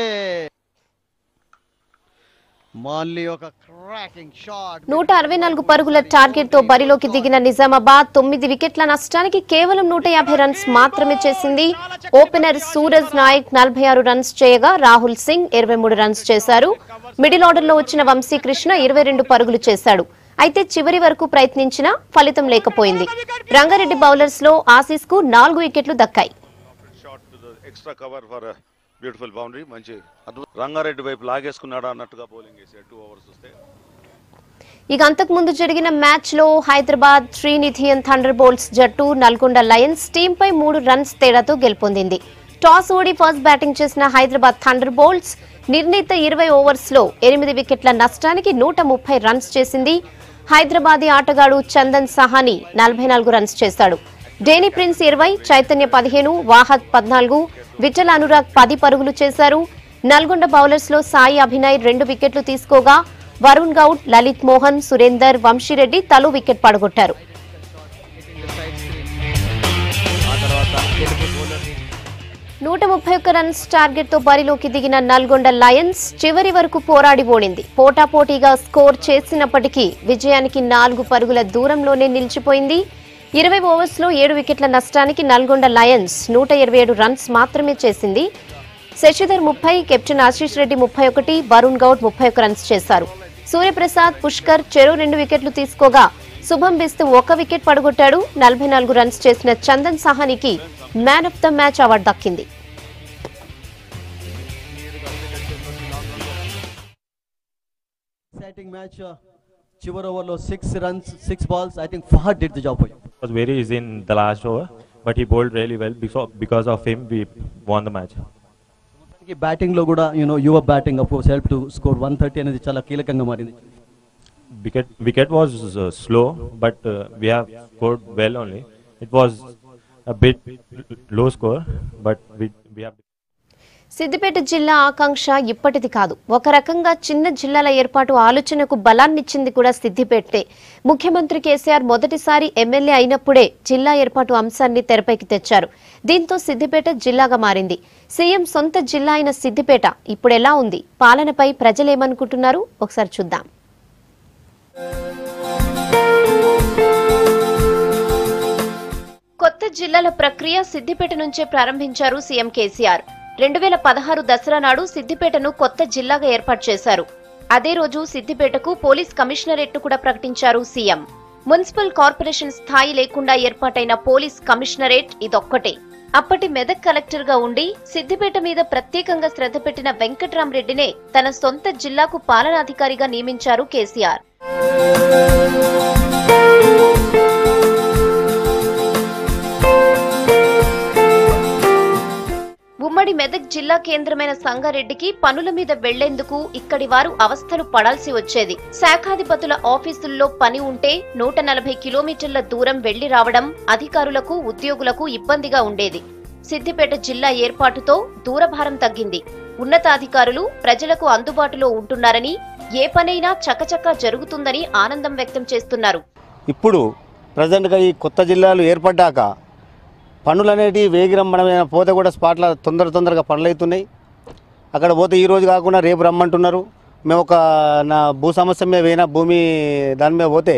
మళ్ళీ ఒక క్రాకింగ్ షాట్ నూట అరవై నాలుగు పరుగుల టార్గెట్ తో బరిలోకి దిగిన నిజామాబాద్ తొమ్మిది వికెట్ల నష్టానికి కేవలం నూట యాభై రన్స్ మాత్రమే చేసింది ఓపెనర్ సూరజ్ నాయక్ నలభై ఆరు రన్స్ చేయగా రాహుల్ సింగ్ ఇరవై మూడు రన్స్ చేశారు మిడిల్ ఆర్డర్ లో వచ్చిన వంశీకృష్ణ ఇరవై రెండు పరుగులు చేశాడు అయితే చివరి వరకు ప్రయత్నించినా ఫలితం లేకపోయింది రంగారెడ్డి బౌలర్స్ లో ఆసీస్ కు నాలుగు వికెట్లు దక్కాయి extra cover for beautiful boundary మంచి అద్భుత రంగారెడ్డి వైపు లాగేసుకున్నాడా అన్నట్టుగా బౌలింగ్ వేసాడు టూ ఓవర్స్ వస్తే ఇక అంతకు ముందు జరిగిన మ్యాచ్ లో హైదరాబాద్ శ్రీనిధియన్ థండర్ బోల్ట్స్ జట్టు నల్గొండ లయన్స్ టీంపై మూడు రన్స్ తేడాతో గెలుపొందింది టాస్ ఓడి ఫస్ట్ బ్యాటింగ్ చేసిన హైదరాబాద్ థండర్ బోల్ట్స్ నిర్ణీత ఇరవై ఓవర్స్ లో ఎనిమిది వికెట్ల నష్టానికి నూట ముప్పై రన్స్ చేసింది హైదరాబాదీ ఆటగాడు చందన్ సహాని నలభై నాలుగు రన్స్ చేశాడు డేని ప్రిన్స్ ఇరవై చైతన్య పదిహేను వాహద్ పద్నాలుగు విఠల్ అనురాగ్ పది పరుగులు చేశారు నల్గొండ బౌలర్స్ లో సాయి అభినయ్ రెండు వికెట్లు తీసుకోగా వరుణ్ గౌడ్ లలిత్ మోహన్ సురేందర్ వంశీరెడ్డి తలో వికెట్ పడగొట్టారు నూట ముప్పై ఒక్క రన్స్ టార్గెట్ తో బరిలోకి దిగిన నల్గొండ లయన్స్ చివరి వరకు పోరాడి ఓడింది పోటాపోటీగా స్కోర్ చేసినప్పటికీ విజయానికి నాలుగు పరుగుల దూరంలోనే నిలిచిపోయింది ఇరవై ఓవర్స్ లో ఏడు వికెట్ల నష్టానికి నల్గొండ లయన్స్ నూట ఇరవై ఏడు రన్స్ మాత్రమే చేసింది శశిధర్ ముప్పై కెప్టెన్ ఆశీష్ రెడ్డి ముప్పై ఒకటి వరుణ్ గౌడ్ ముప్పై ఒక్క రన్స్ చేశారు సూర్యప్రసాద్ పుష్కర్ చెరో రెండు వికెట్లు తీసుకోగా శుభం బిస్తు ఒక వికెట్ పడగొట్టాడు నలభై నాలుగు రన్స్ చేసిన చందన్ సహానికి man of the match award దక్కింది ఎక్సైటింగ్ మ్యాచ్ చివరి ఓవర్లో six runs six balls I think Fahad did the job for was very easy in the last over, but he bowled really well. Because because of him, we won the match. You batting లో కూడా you know your batting of course help to score one thirty అనేది చాలా కీలకంగా మారింది Wicket wicket was uh, slow, but uh, we have scored well only. It was a bit low score, but we we have. Siddipet జిల్లా ఆకాంక్ష ఇప్పటిది కాదు ఒక రకంగా చిన్న జిల్లాల ఏర్పాటు ఆలోచనకు బలాన్నిచ్చింది కూడా సిద్దిపేటే ముఖ్యమంత్రి కేసీఆర్ మొదటిసారి ఎమ్మెల్యే అయినప్పుడే జిల్లా ఏర్పాటు అంశాన్ని తెరపైకి తెచ్చారు దీంతో సిద్దిపేట జిల్లాగా మారింది సీఎం సొంత జిల్లా అయిన సిద్దిపేట ఇప్పుడు ఎలా ఉంది పాలనపై ప్రజలేమనుకుంటున్నారు ఒకసారి చూద్దాం కొత్త జిల్లాల ప్రక్రియ సిద్దిపేట నుంచే ప్రారంభించారు సీఎం కేసీఆర్ రెండు వేల పదహారు దసరా నాడు సిద్దిపేటను కొత్త జిల్లాగా ఏర్పాటు చేశారు అదే రోజు సిద్దిపేటకు పోలీస్ కమిషనరేట్ కూడా ప్రకటించారు సీఎం మున్సిపల్ కార్పొరేషన్ స్థాయి లేకుండా ఏర్పాటైన పోలీస్ కమిషనరేట్ ఇదొక్కటే అప్పటి మెదక్ కలెక్టర్ గా ఉండి సిద్దిపేట మీద ప్రత్యేకంగా శ్రద్ధ పెట్టిన వెంకట్రామరెడ్డినే తన సొంత జిల్లాకు పాలనాధికారిగా నియమించారు కేసీఆర్ ఉమ్మడి మెదక్ జిల్లా కేంద్రమైన సంగారెడ్డికి పనుల మీద వెళ్లేందుకు ఇక్కడి వారు అవస్థలు పడాల్సి వచ్చేది శాఖాధిపతుల ఆఫీసుల్లో పని ఉంటే నూట నలభై కిలోమీటర్ల దూరం వెళ్లి రావడం అధికారులకు ఉద్యోగులకు ఇబ్బందిగా ఉండేది సిద్దిపేట జిల్లా ఏర్పాటుతో దూరభారం తగ్గింది ఉన్నతాధికారులు ప్రజలకు అందుబాటులో ఉంటున్నారని ఏ పనైనా చకచకా జరుగుతుందని ఆనందం వ్యక్తం చేస్తున్నారు ఇప్పుడు ప్రజెంట్గా ఈ కొత్త జిల్లాలు ఏర్పడ్డాక పనులు అనేటివి వేగిరమ్మడమైన పోతే కూడా స్పాట్ల తొందర తొందరగా పనులు అవుతున్నాయి అక్కడ పోతే ఈ రోజు కాకుండా రేపు రమ్మంటున్నారు మేము ఒక నా భూ సమస్య మీద పోయినా భూమి దాని మీద పోతే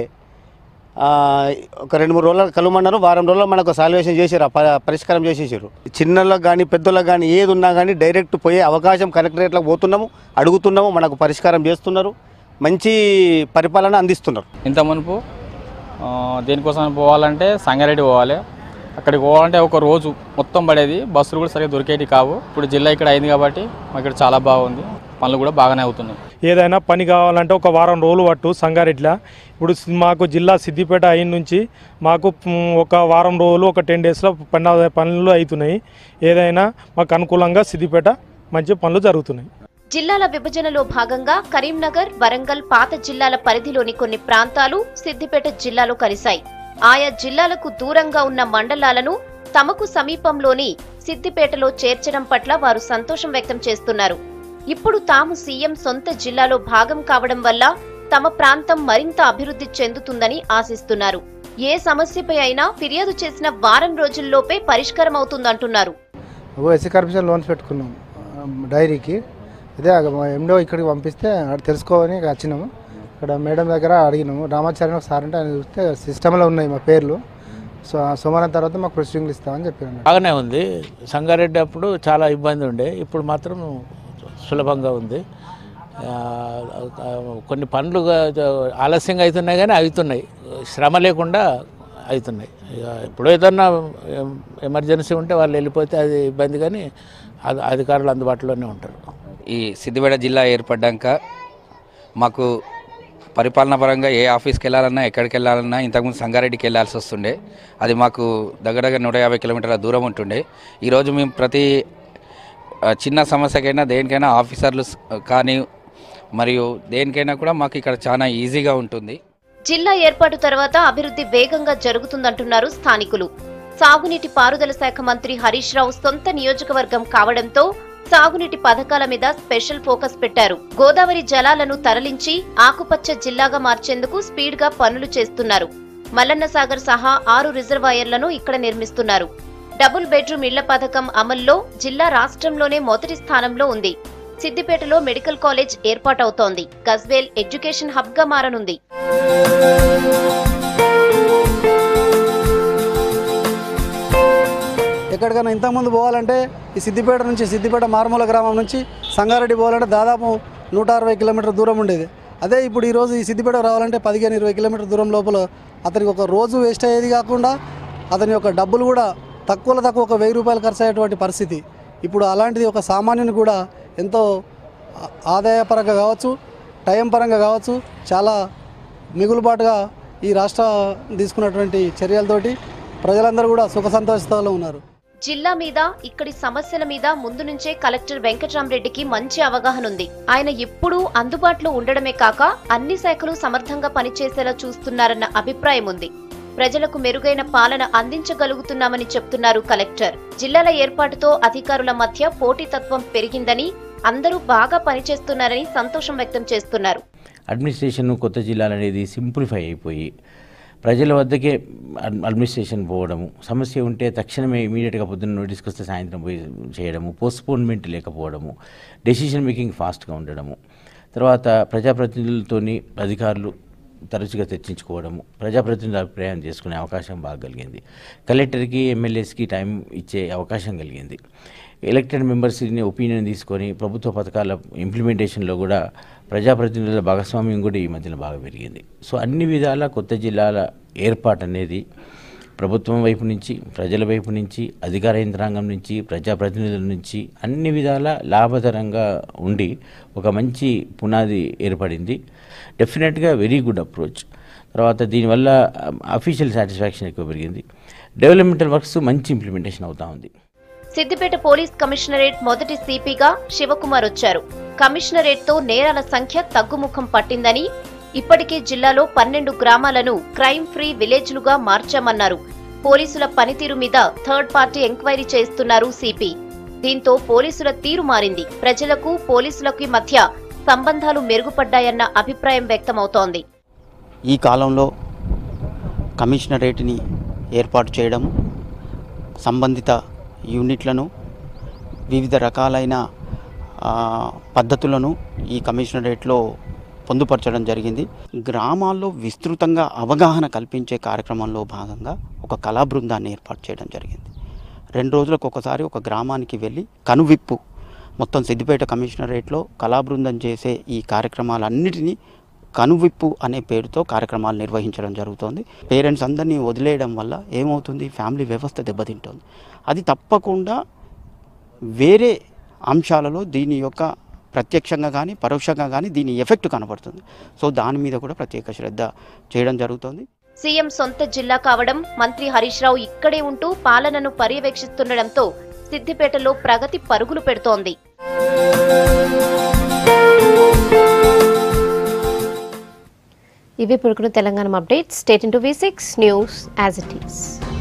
ఆ, ఒక రెండు మూడు రోజులు కలవమన్నారు వారం రోజులు మనకు సాల్వేషన్ చేసారు పరిష్కారం చేసేసారు చిన్నలకు కానీ పెద్దలకు కానీ ఏది ఉన్నా కానీ డైరెక్ట్ పోయే అవకాశం కలెక్టరేట్లకు పోతున్నాము అడుగుతున్నాము మనకు పరిష్కారం చేస్తున్నారు మంచి పరిపాలన అందిస్తున్నారు ఇంత మునుపు ఆ, దేనికోసం పోవాలంటే సంగారెడ్డి పోవాలి అక్కడికి పోవాలంటే ఒక రోజు మొత్తం పడేది బస్సులు కూడా సరిగ్గా దొరికేటి కావు ఇప్పుడు జిల్లా ఇక్కడ అయింది కాబట్టి మాకు ఇక్కడ చాలా బాగుంది పనులు కూడా బాగానే అవుతున్నాయి ఏదైనా పని కావాలంటే ఒక వారం రోజులు పట్టు సంగారెడ్డిలో ఇప్పుడు సి- మాకు జిల్లా సిద్దిపేట అయిన నుంచి మాకు మ్, ఒక వారం రోజులు ఒక టెన్ డేస్లో పని పనులు అవుతున్నాయి ఏదైనా మాకు అనుకూలంగా సిద్దిపేట మంచి పనులు జరుగుతున్నాయి జిల్లాల విభజనలో భాగంగా కరీంనగర్ వరంగల్ పాత జిల్లాల పరిధిలోని కొన్ని ప్రాంతాలు సిద్దిపేట జిల్లాలో కలిశాయి ఆయా జిల్లాలకు దూరంగా ఉన్న మండలాలను తమకు సమీపంలోని సిద్దిపేటలో చేర్చడం పట్ల వారు సంతోషం వ్యక్తం చేస్తున్నారు ఇప్పుడు తాము సీఎం సొంత జిల్లాలో భాగం కావడం వల్ల తమ ప్రాంతం మరింత అభివృద్ధి చెందుతుందని ఆశిస్తున్నారు ఏ సమస్యపై అయినా ఫిర్యాదు చేసిన వారం రోజుల్లోపే పరిష్కారం అవుతుందంటున్నారు ఓ ఎస్సీ కార్పొరేషన్ లోన్స్ పెట్టుకున్నాం ఆ, డైరీకి అదే ఎండో ఇక్కడికి పంపిస్తే అక్కడ తెలుసుకోవని ఇక వచ్చినాము ఇక్కడ మేడం దగ్గర అడిగినాము రామాచార్య ఒక సార్ అంటే ఆయన చూస్తే సిస్టంలో ఉన్నాయి మా పేర్లు సో ఆ సోమవారం తర్వాత మాకు ప్రొసీడింగ్లు ఇస్తామని చెప్పాను బాగానే ఉంది సంగారెడ్డి అప్పుడు చాలా ఇబ్బంది ఉండే ఇప్పుడు మాత్రం సులభంగా ఉంది ఆ, ఆ, కొన్ని పనులు ఆలస్యంగా అవుతున్నాయి కానీ అవుతున్నాయి శ్రమ లేకుండా అవుతున్నాయి ఇక ఇప్పుడు ఏదన్నా ఎం- ఎమర్జెన్సీ ఉంటే వాళ్ళు వెళ్ళిపోతే అది ఇబ్బంది కానీ అది అధికారులు అందుబాటులోనే ఉంటారు ఈ సిద్దిపేట జిల్లా ఏర్పడ్డాక మాకు పరిపాలన పరంగా ఏ ఆఫీస్కి వెళ్ళాలన్నా ఎక్కడికి వెళ్ళాలన్నా ఇంతకుముందు సంగారెడ్డికి వెళ్ళాల్సి వస్తుండే అది మాకు దగ్గర దగ్గర నూట యాభై కిలోమీటర్ల దూరం ఉంటుండే ఈరోజు మేము ప్రతి ఆ, చిన్న సమస్యకైనా దేనికైనా ఆఫీసర్లు స్- కానీ మరియు దేనికైనా కూడా మాకు ఇక్కడ చాలా ఈజీగా ఉంటుంది జిల్లా ఏర్పాటు తర్వాత అభివృద్ధి వేగంగా జరుగుతుందంటున్నారు స్థానికులు సాగునీటి పారుదల శాఖ మంత్రి హరీష్ రావు సొంత నియోజకవర్గం కావడంతో సాగునీటి పథకాల మీద స్పెషల్ ఫోకస్ పెట్టారు గోదావరి జలాలను తరలించి ఆకుపచ్చ జిల్లాగా మార్చేందుకు స్పీడ్ గా పనులు చేస్తున్నారు మల్లన్న సాగర్ సహా ఆరు రిజర్వాయర్లను ఇక్కడ నిర్మిస్తున్నారు డబుల్ బెడ్రూమ్ ఇళ్ల పథకం అమల్లో జిల్లా రాష్ట్రంలోనే మొదటి స్థానంలో ఉంది సిద్దిపేటలో మెడికల్ కాలేజ్ ఏర్పాటవుతోంది గజ్వేల్ ఎడ్యుకేషన్ హబ్ గా మారనుంది ఎక్కడికైనా ఇంతకుముందు పోవాలంటే ఈ సిద్దిపేట నుంచి సిద్దిపేట మారుమూల గ్రామం నుంచి సంగారెడ్డి పోవాలంటే దాదాపు నూట అరవై కిలోమీటర్ దూరం ఉండేది అదే ఇప్పుడు ఈరోజు ఈ సిద్దిపేట రావాలంటే పదిహేను ఇరవై కిలోమీటర్ దూరం లోపల అతనికి ఒక రోజు వేస్ట్ అయ్యేది కాకుండా అతని యొక్క డబ్బులు కూడా తక్కువలో తక్కువ ఒక వెయ్యి రూపాయలు ఖర్చు అయ్యేటువంటి పరిస్థితి ఇప్పుడు అలాంటిది ఒక సామాన్యుని కూడా ఎంతో ఆ- ఆదాయపరంగా కావచ్చు టైం పరంగా కావచ్చు చాలా మిగులుబాటుగా ఈ రాష్ట్ర తీసుకున్నటువంటి చర్యలతోటి ప్రజలందరూ కూడా సుఖ సంతోషాలు ఉన్నారు జిల్లా మీద ఇక్కడి సమస్యల మీద ముందు నుంచే కలెక్టర్ వెంకట్రామరెడ్డికి మంచి అవగాహన ఉంది ఆయన ఎప్పుడూ అందుబాటులో ఉండడమే కాక అన్ని శాఖలు సమర్థంగా పనిచేసేలా చూస్తున్నారన్న అభిప్రాయం ఉంది ప్రజలకు మెరుగైన పాలన అందించగలుగుతున్నామని చెప్తున్నారు కలెక్టర్ జిల్లాల ఏర్పాటుతో అధికారుల మధ్య పోటీతత్వం పెరిగిందని అందరూ బాగా పనిచేస్తున్నారని సంతోషం వ్యక్తం చేస్తున్నారు అడ్మినిస్ట్రేషన్ కొత్త జిల్లాలు అనేది సింప్లిఫై అయిపోయి ప్రజల వద్దకే అడ్- అడ్మినిస్ట్రేషన్ పోవడము సమస్య ఉంటే తక్షణమే ఇమీడియట్గా పొద్దున్న నోటీస్కి వస్తే సాయంత్రం పోయి చేయడము పోస్ట్పోన్మెంట్ లేకపోవడము డెసిషన్ మేకింగ్ ఫాస్ట్గా ఉండడము తర్వాత ప్రజాప్రతినిధులతోని అధికారులు తరచుగా చర్చించుకోవడము ప్రజాప్రతినిధుల అభిప్రాయం చేసుకునే అవకాశం బాగా కలిగింది కలెక్టర్కి ఎమ్మెల్యేస్కి టైం ఇచ్చే అవకాశం కలిగింది ఎలక్టెడ్ మెంబర్స్ని ఒపీనియన్ తీసుకొని ప్రభుత్వ పథకాల ఇంప్లిమెంటేషన్లో కూడా ప్రజాప్రతినిధుల భాగస్వామ్యం కూడా ఈ మధ్యన బాగా పెరిగింది సో అన్ని విధాల కొత్త జిల్లాల ఏర్పాటు అనేది ప్రభుత్వం వైపు నుంచి ప్రజల వైపు నుంచి అధికార యంత్రాంగం నుంచి ప్రజాప్రతినిధుల నుంచి అన్ని విధాల లాభకరంగా ఉండి ఒక మంచి పునాది ఏర్పడింది డెఫినెట్గా వెరీ గుడ్ అప్రోచ్ తర్వాత దీనివల్ల అఫీషియల్ సాటిస్ఫాక్షన్ ఎక్కువ పెరిగింది డెవలప్మెంటల్ వర్క్స్ మంచి ఇంప్లిమెంటేషన్ అవుతా ఉంది సిద్దిపేట పోలీస్ కమిషనరేట్ మొదటి సిపిగా శివకుమార్ వచ్చారు కమిషనరేట్ తో నేరాల సంఖ్య తగ్గుముఖం పట్టిందని ఇప్పటికే జిల్లాలో పన్నెండు గ్రామాలను క్రైమ్ ఫ్రీ విలేజ్లుగా మార్చామన్నారు పోలీసుల పనితీరు మీద థర్డ్ పార్టీ ఎంక్వైరీ చేస్తున్నారు సిపి దీంతో పోలీసుల తీరు మారింది ప్రజలకు పోలీసులకి మధ్య సంబంధాలు మెరుగుపడ్డాయన్న అభిప్రాయం వ్యక్తమవుతోంది ఈ కాలంలో కమిషనరేట్ని ఏర్పాటు చేయడం సంబంధిత యూనిట్లను వివిధ రకాలైన ఆ, పద్ధతులను ఈ కమిషనరేట్లో పొందుపరచడం జరిగింది గ్రామాల్లో విస్తృతంగా అవగాహన కల్పించే కార్యక్రమంలో భాగంగా ఒక కళా బృందాన్ని ఏర్పాటు చేయడం జరిగింది రెండు రోజులకు ఒకసారి ఒక గ్రామానికి వెళ్ళి కనువిప్పు మొత్తం సిద్దిపేట కమిషనరేట్లో కళా బృందం చేసే ఈ కార్యక్రమాలన్నిటినీ కనువిప్పు అనే పేరుతో కార్యక్రమాలు నిర్వహించడం జరుగుతోంది పేరెంట్స్ అందరినీ వదిలేయడం వల్ల ఏమవుతుంది ఫ్యామిలీ వ్యవస్థ దెబ్బతింటుంది అది తప్పకుండా వేరే అంశాలలో దీని యొక్క ప్రత్యక్షంగా కానీ పరోక్షంగా కానీ దీని ఎఫెక్ట్ కనబడుతుంది సో దాని మీద కూడా ప్రత్యేక శ్రద్ధ చేయడం జరుగుతోంది సీఎం సొంత జిల్లా కావడం మంత్రి హరీష్ రావు ఇక్కడే ఉంటూ పాలనను పర్యవేక్షిస్తుండటంతో సిద్దిపేటలో ప్రగతి పరుగులు పెడుతోంది ఇవి ఇప్పుడు Telangana updates state into V six news as it is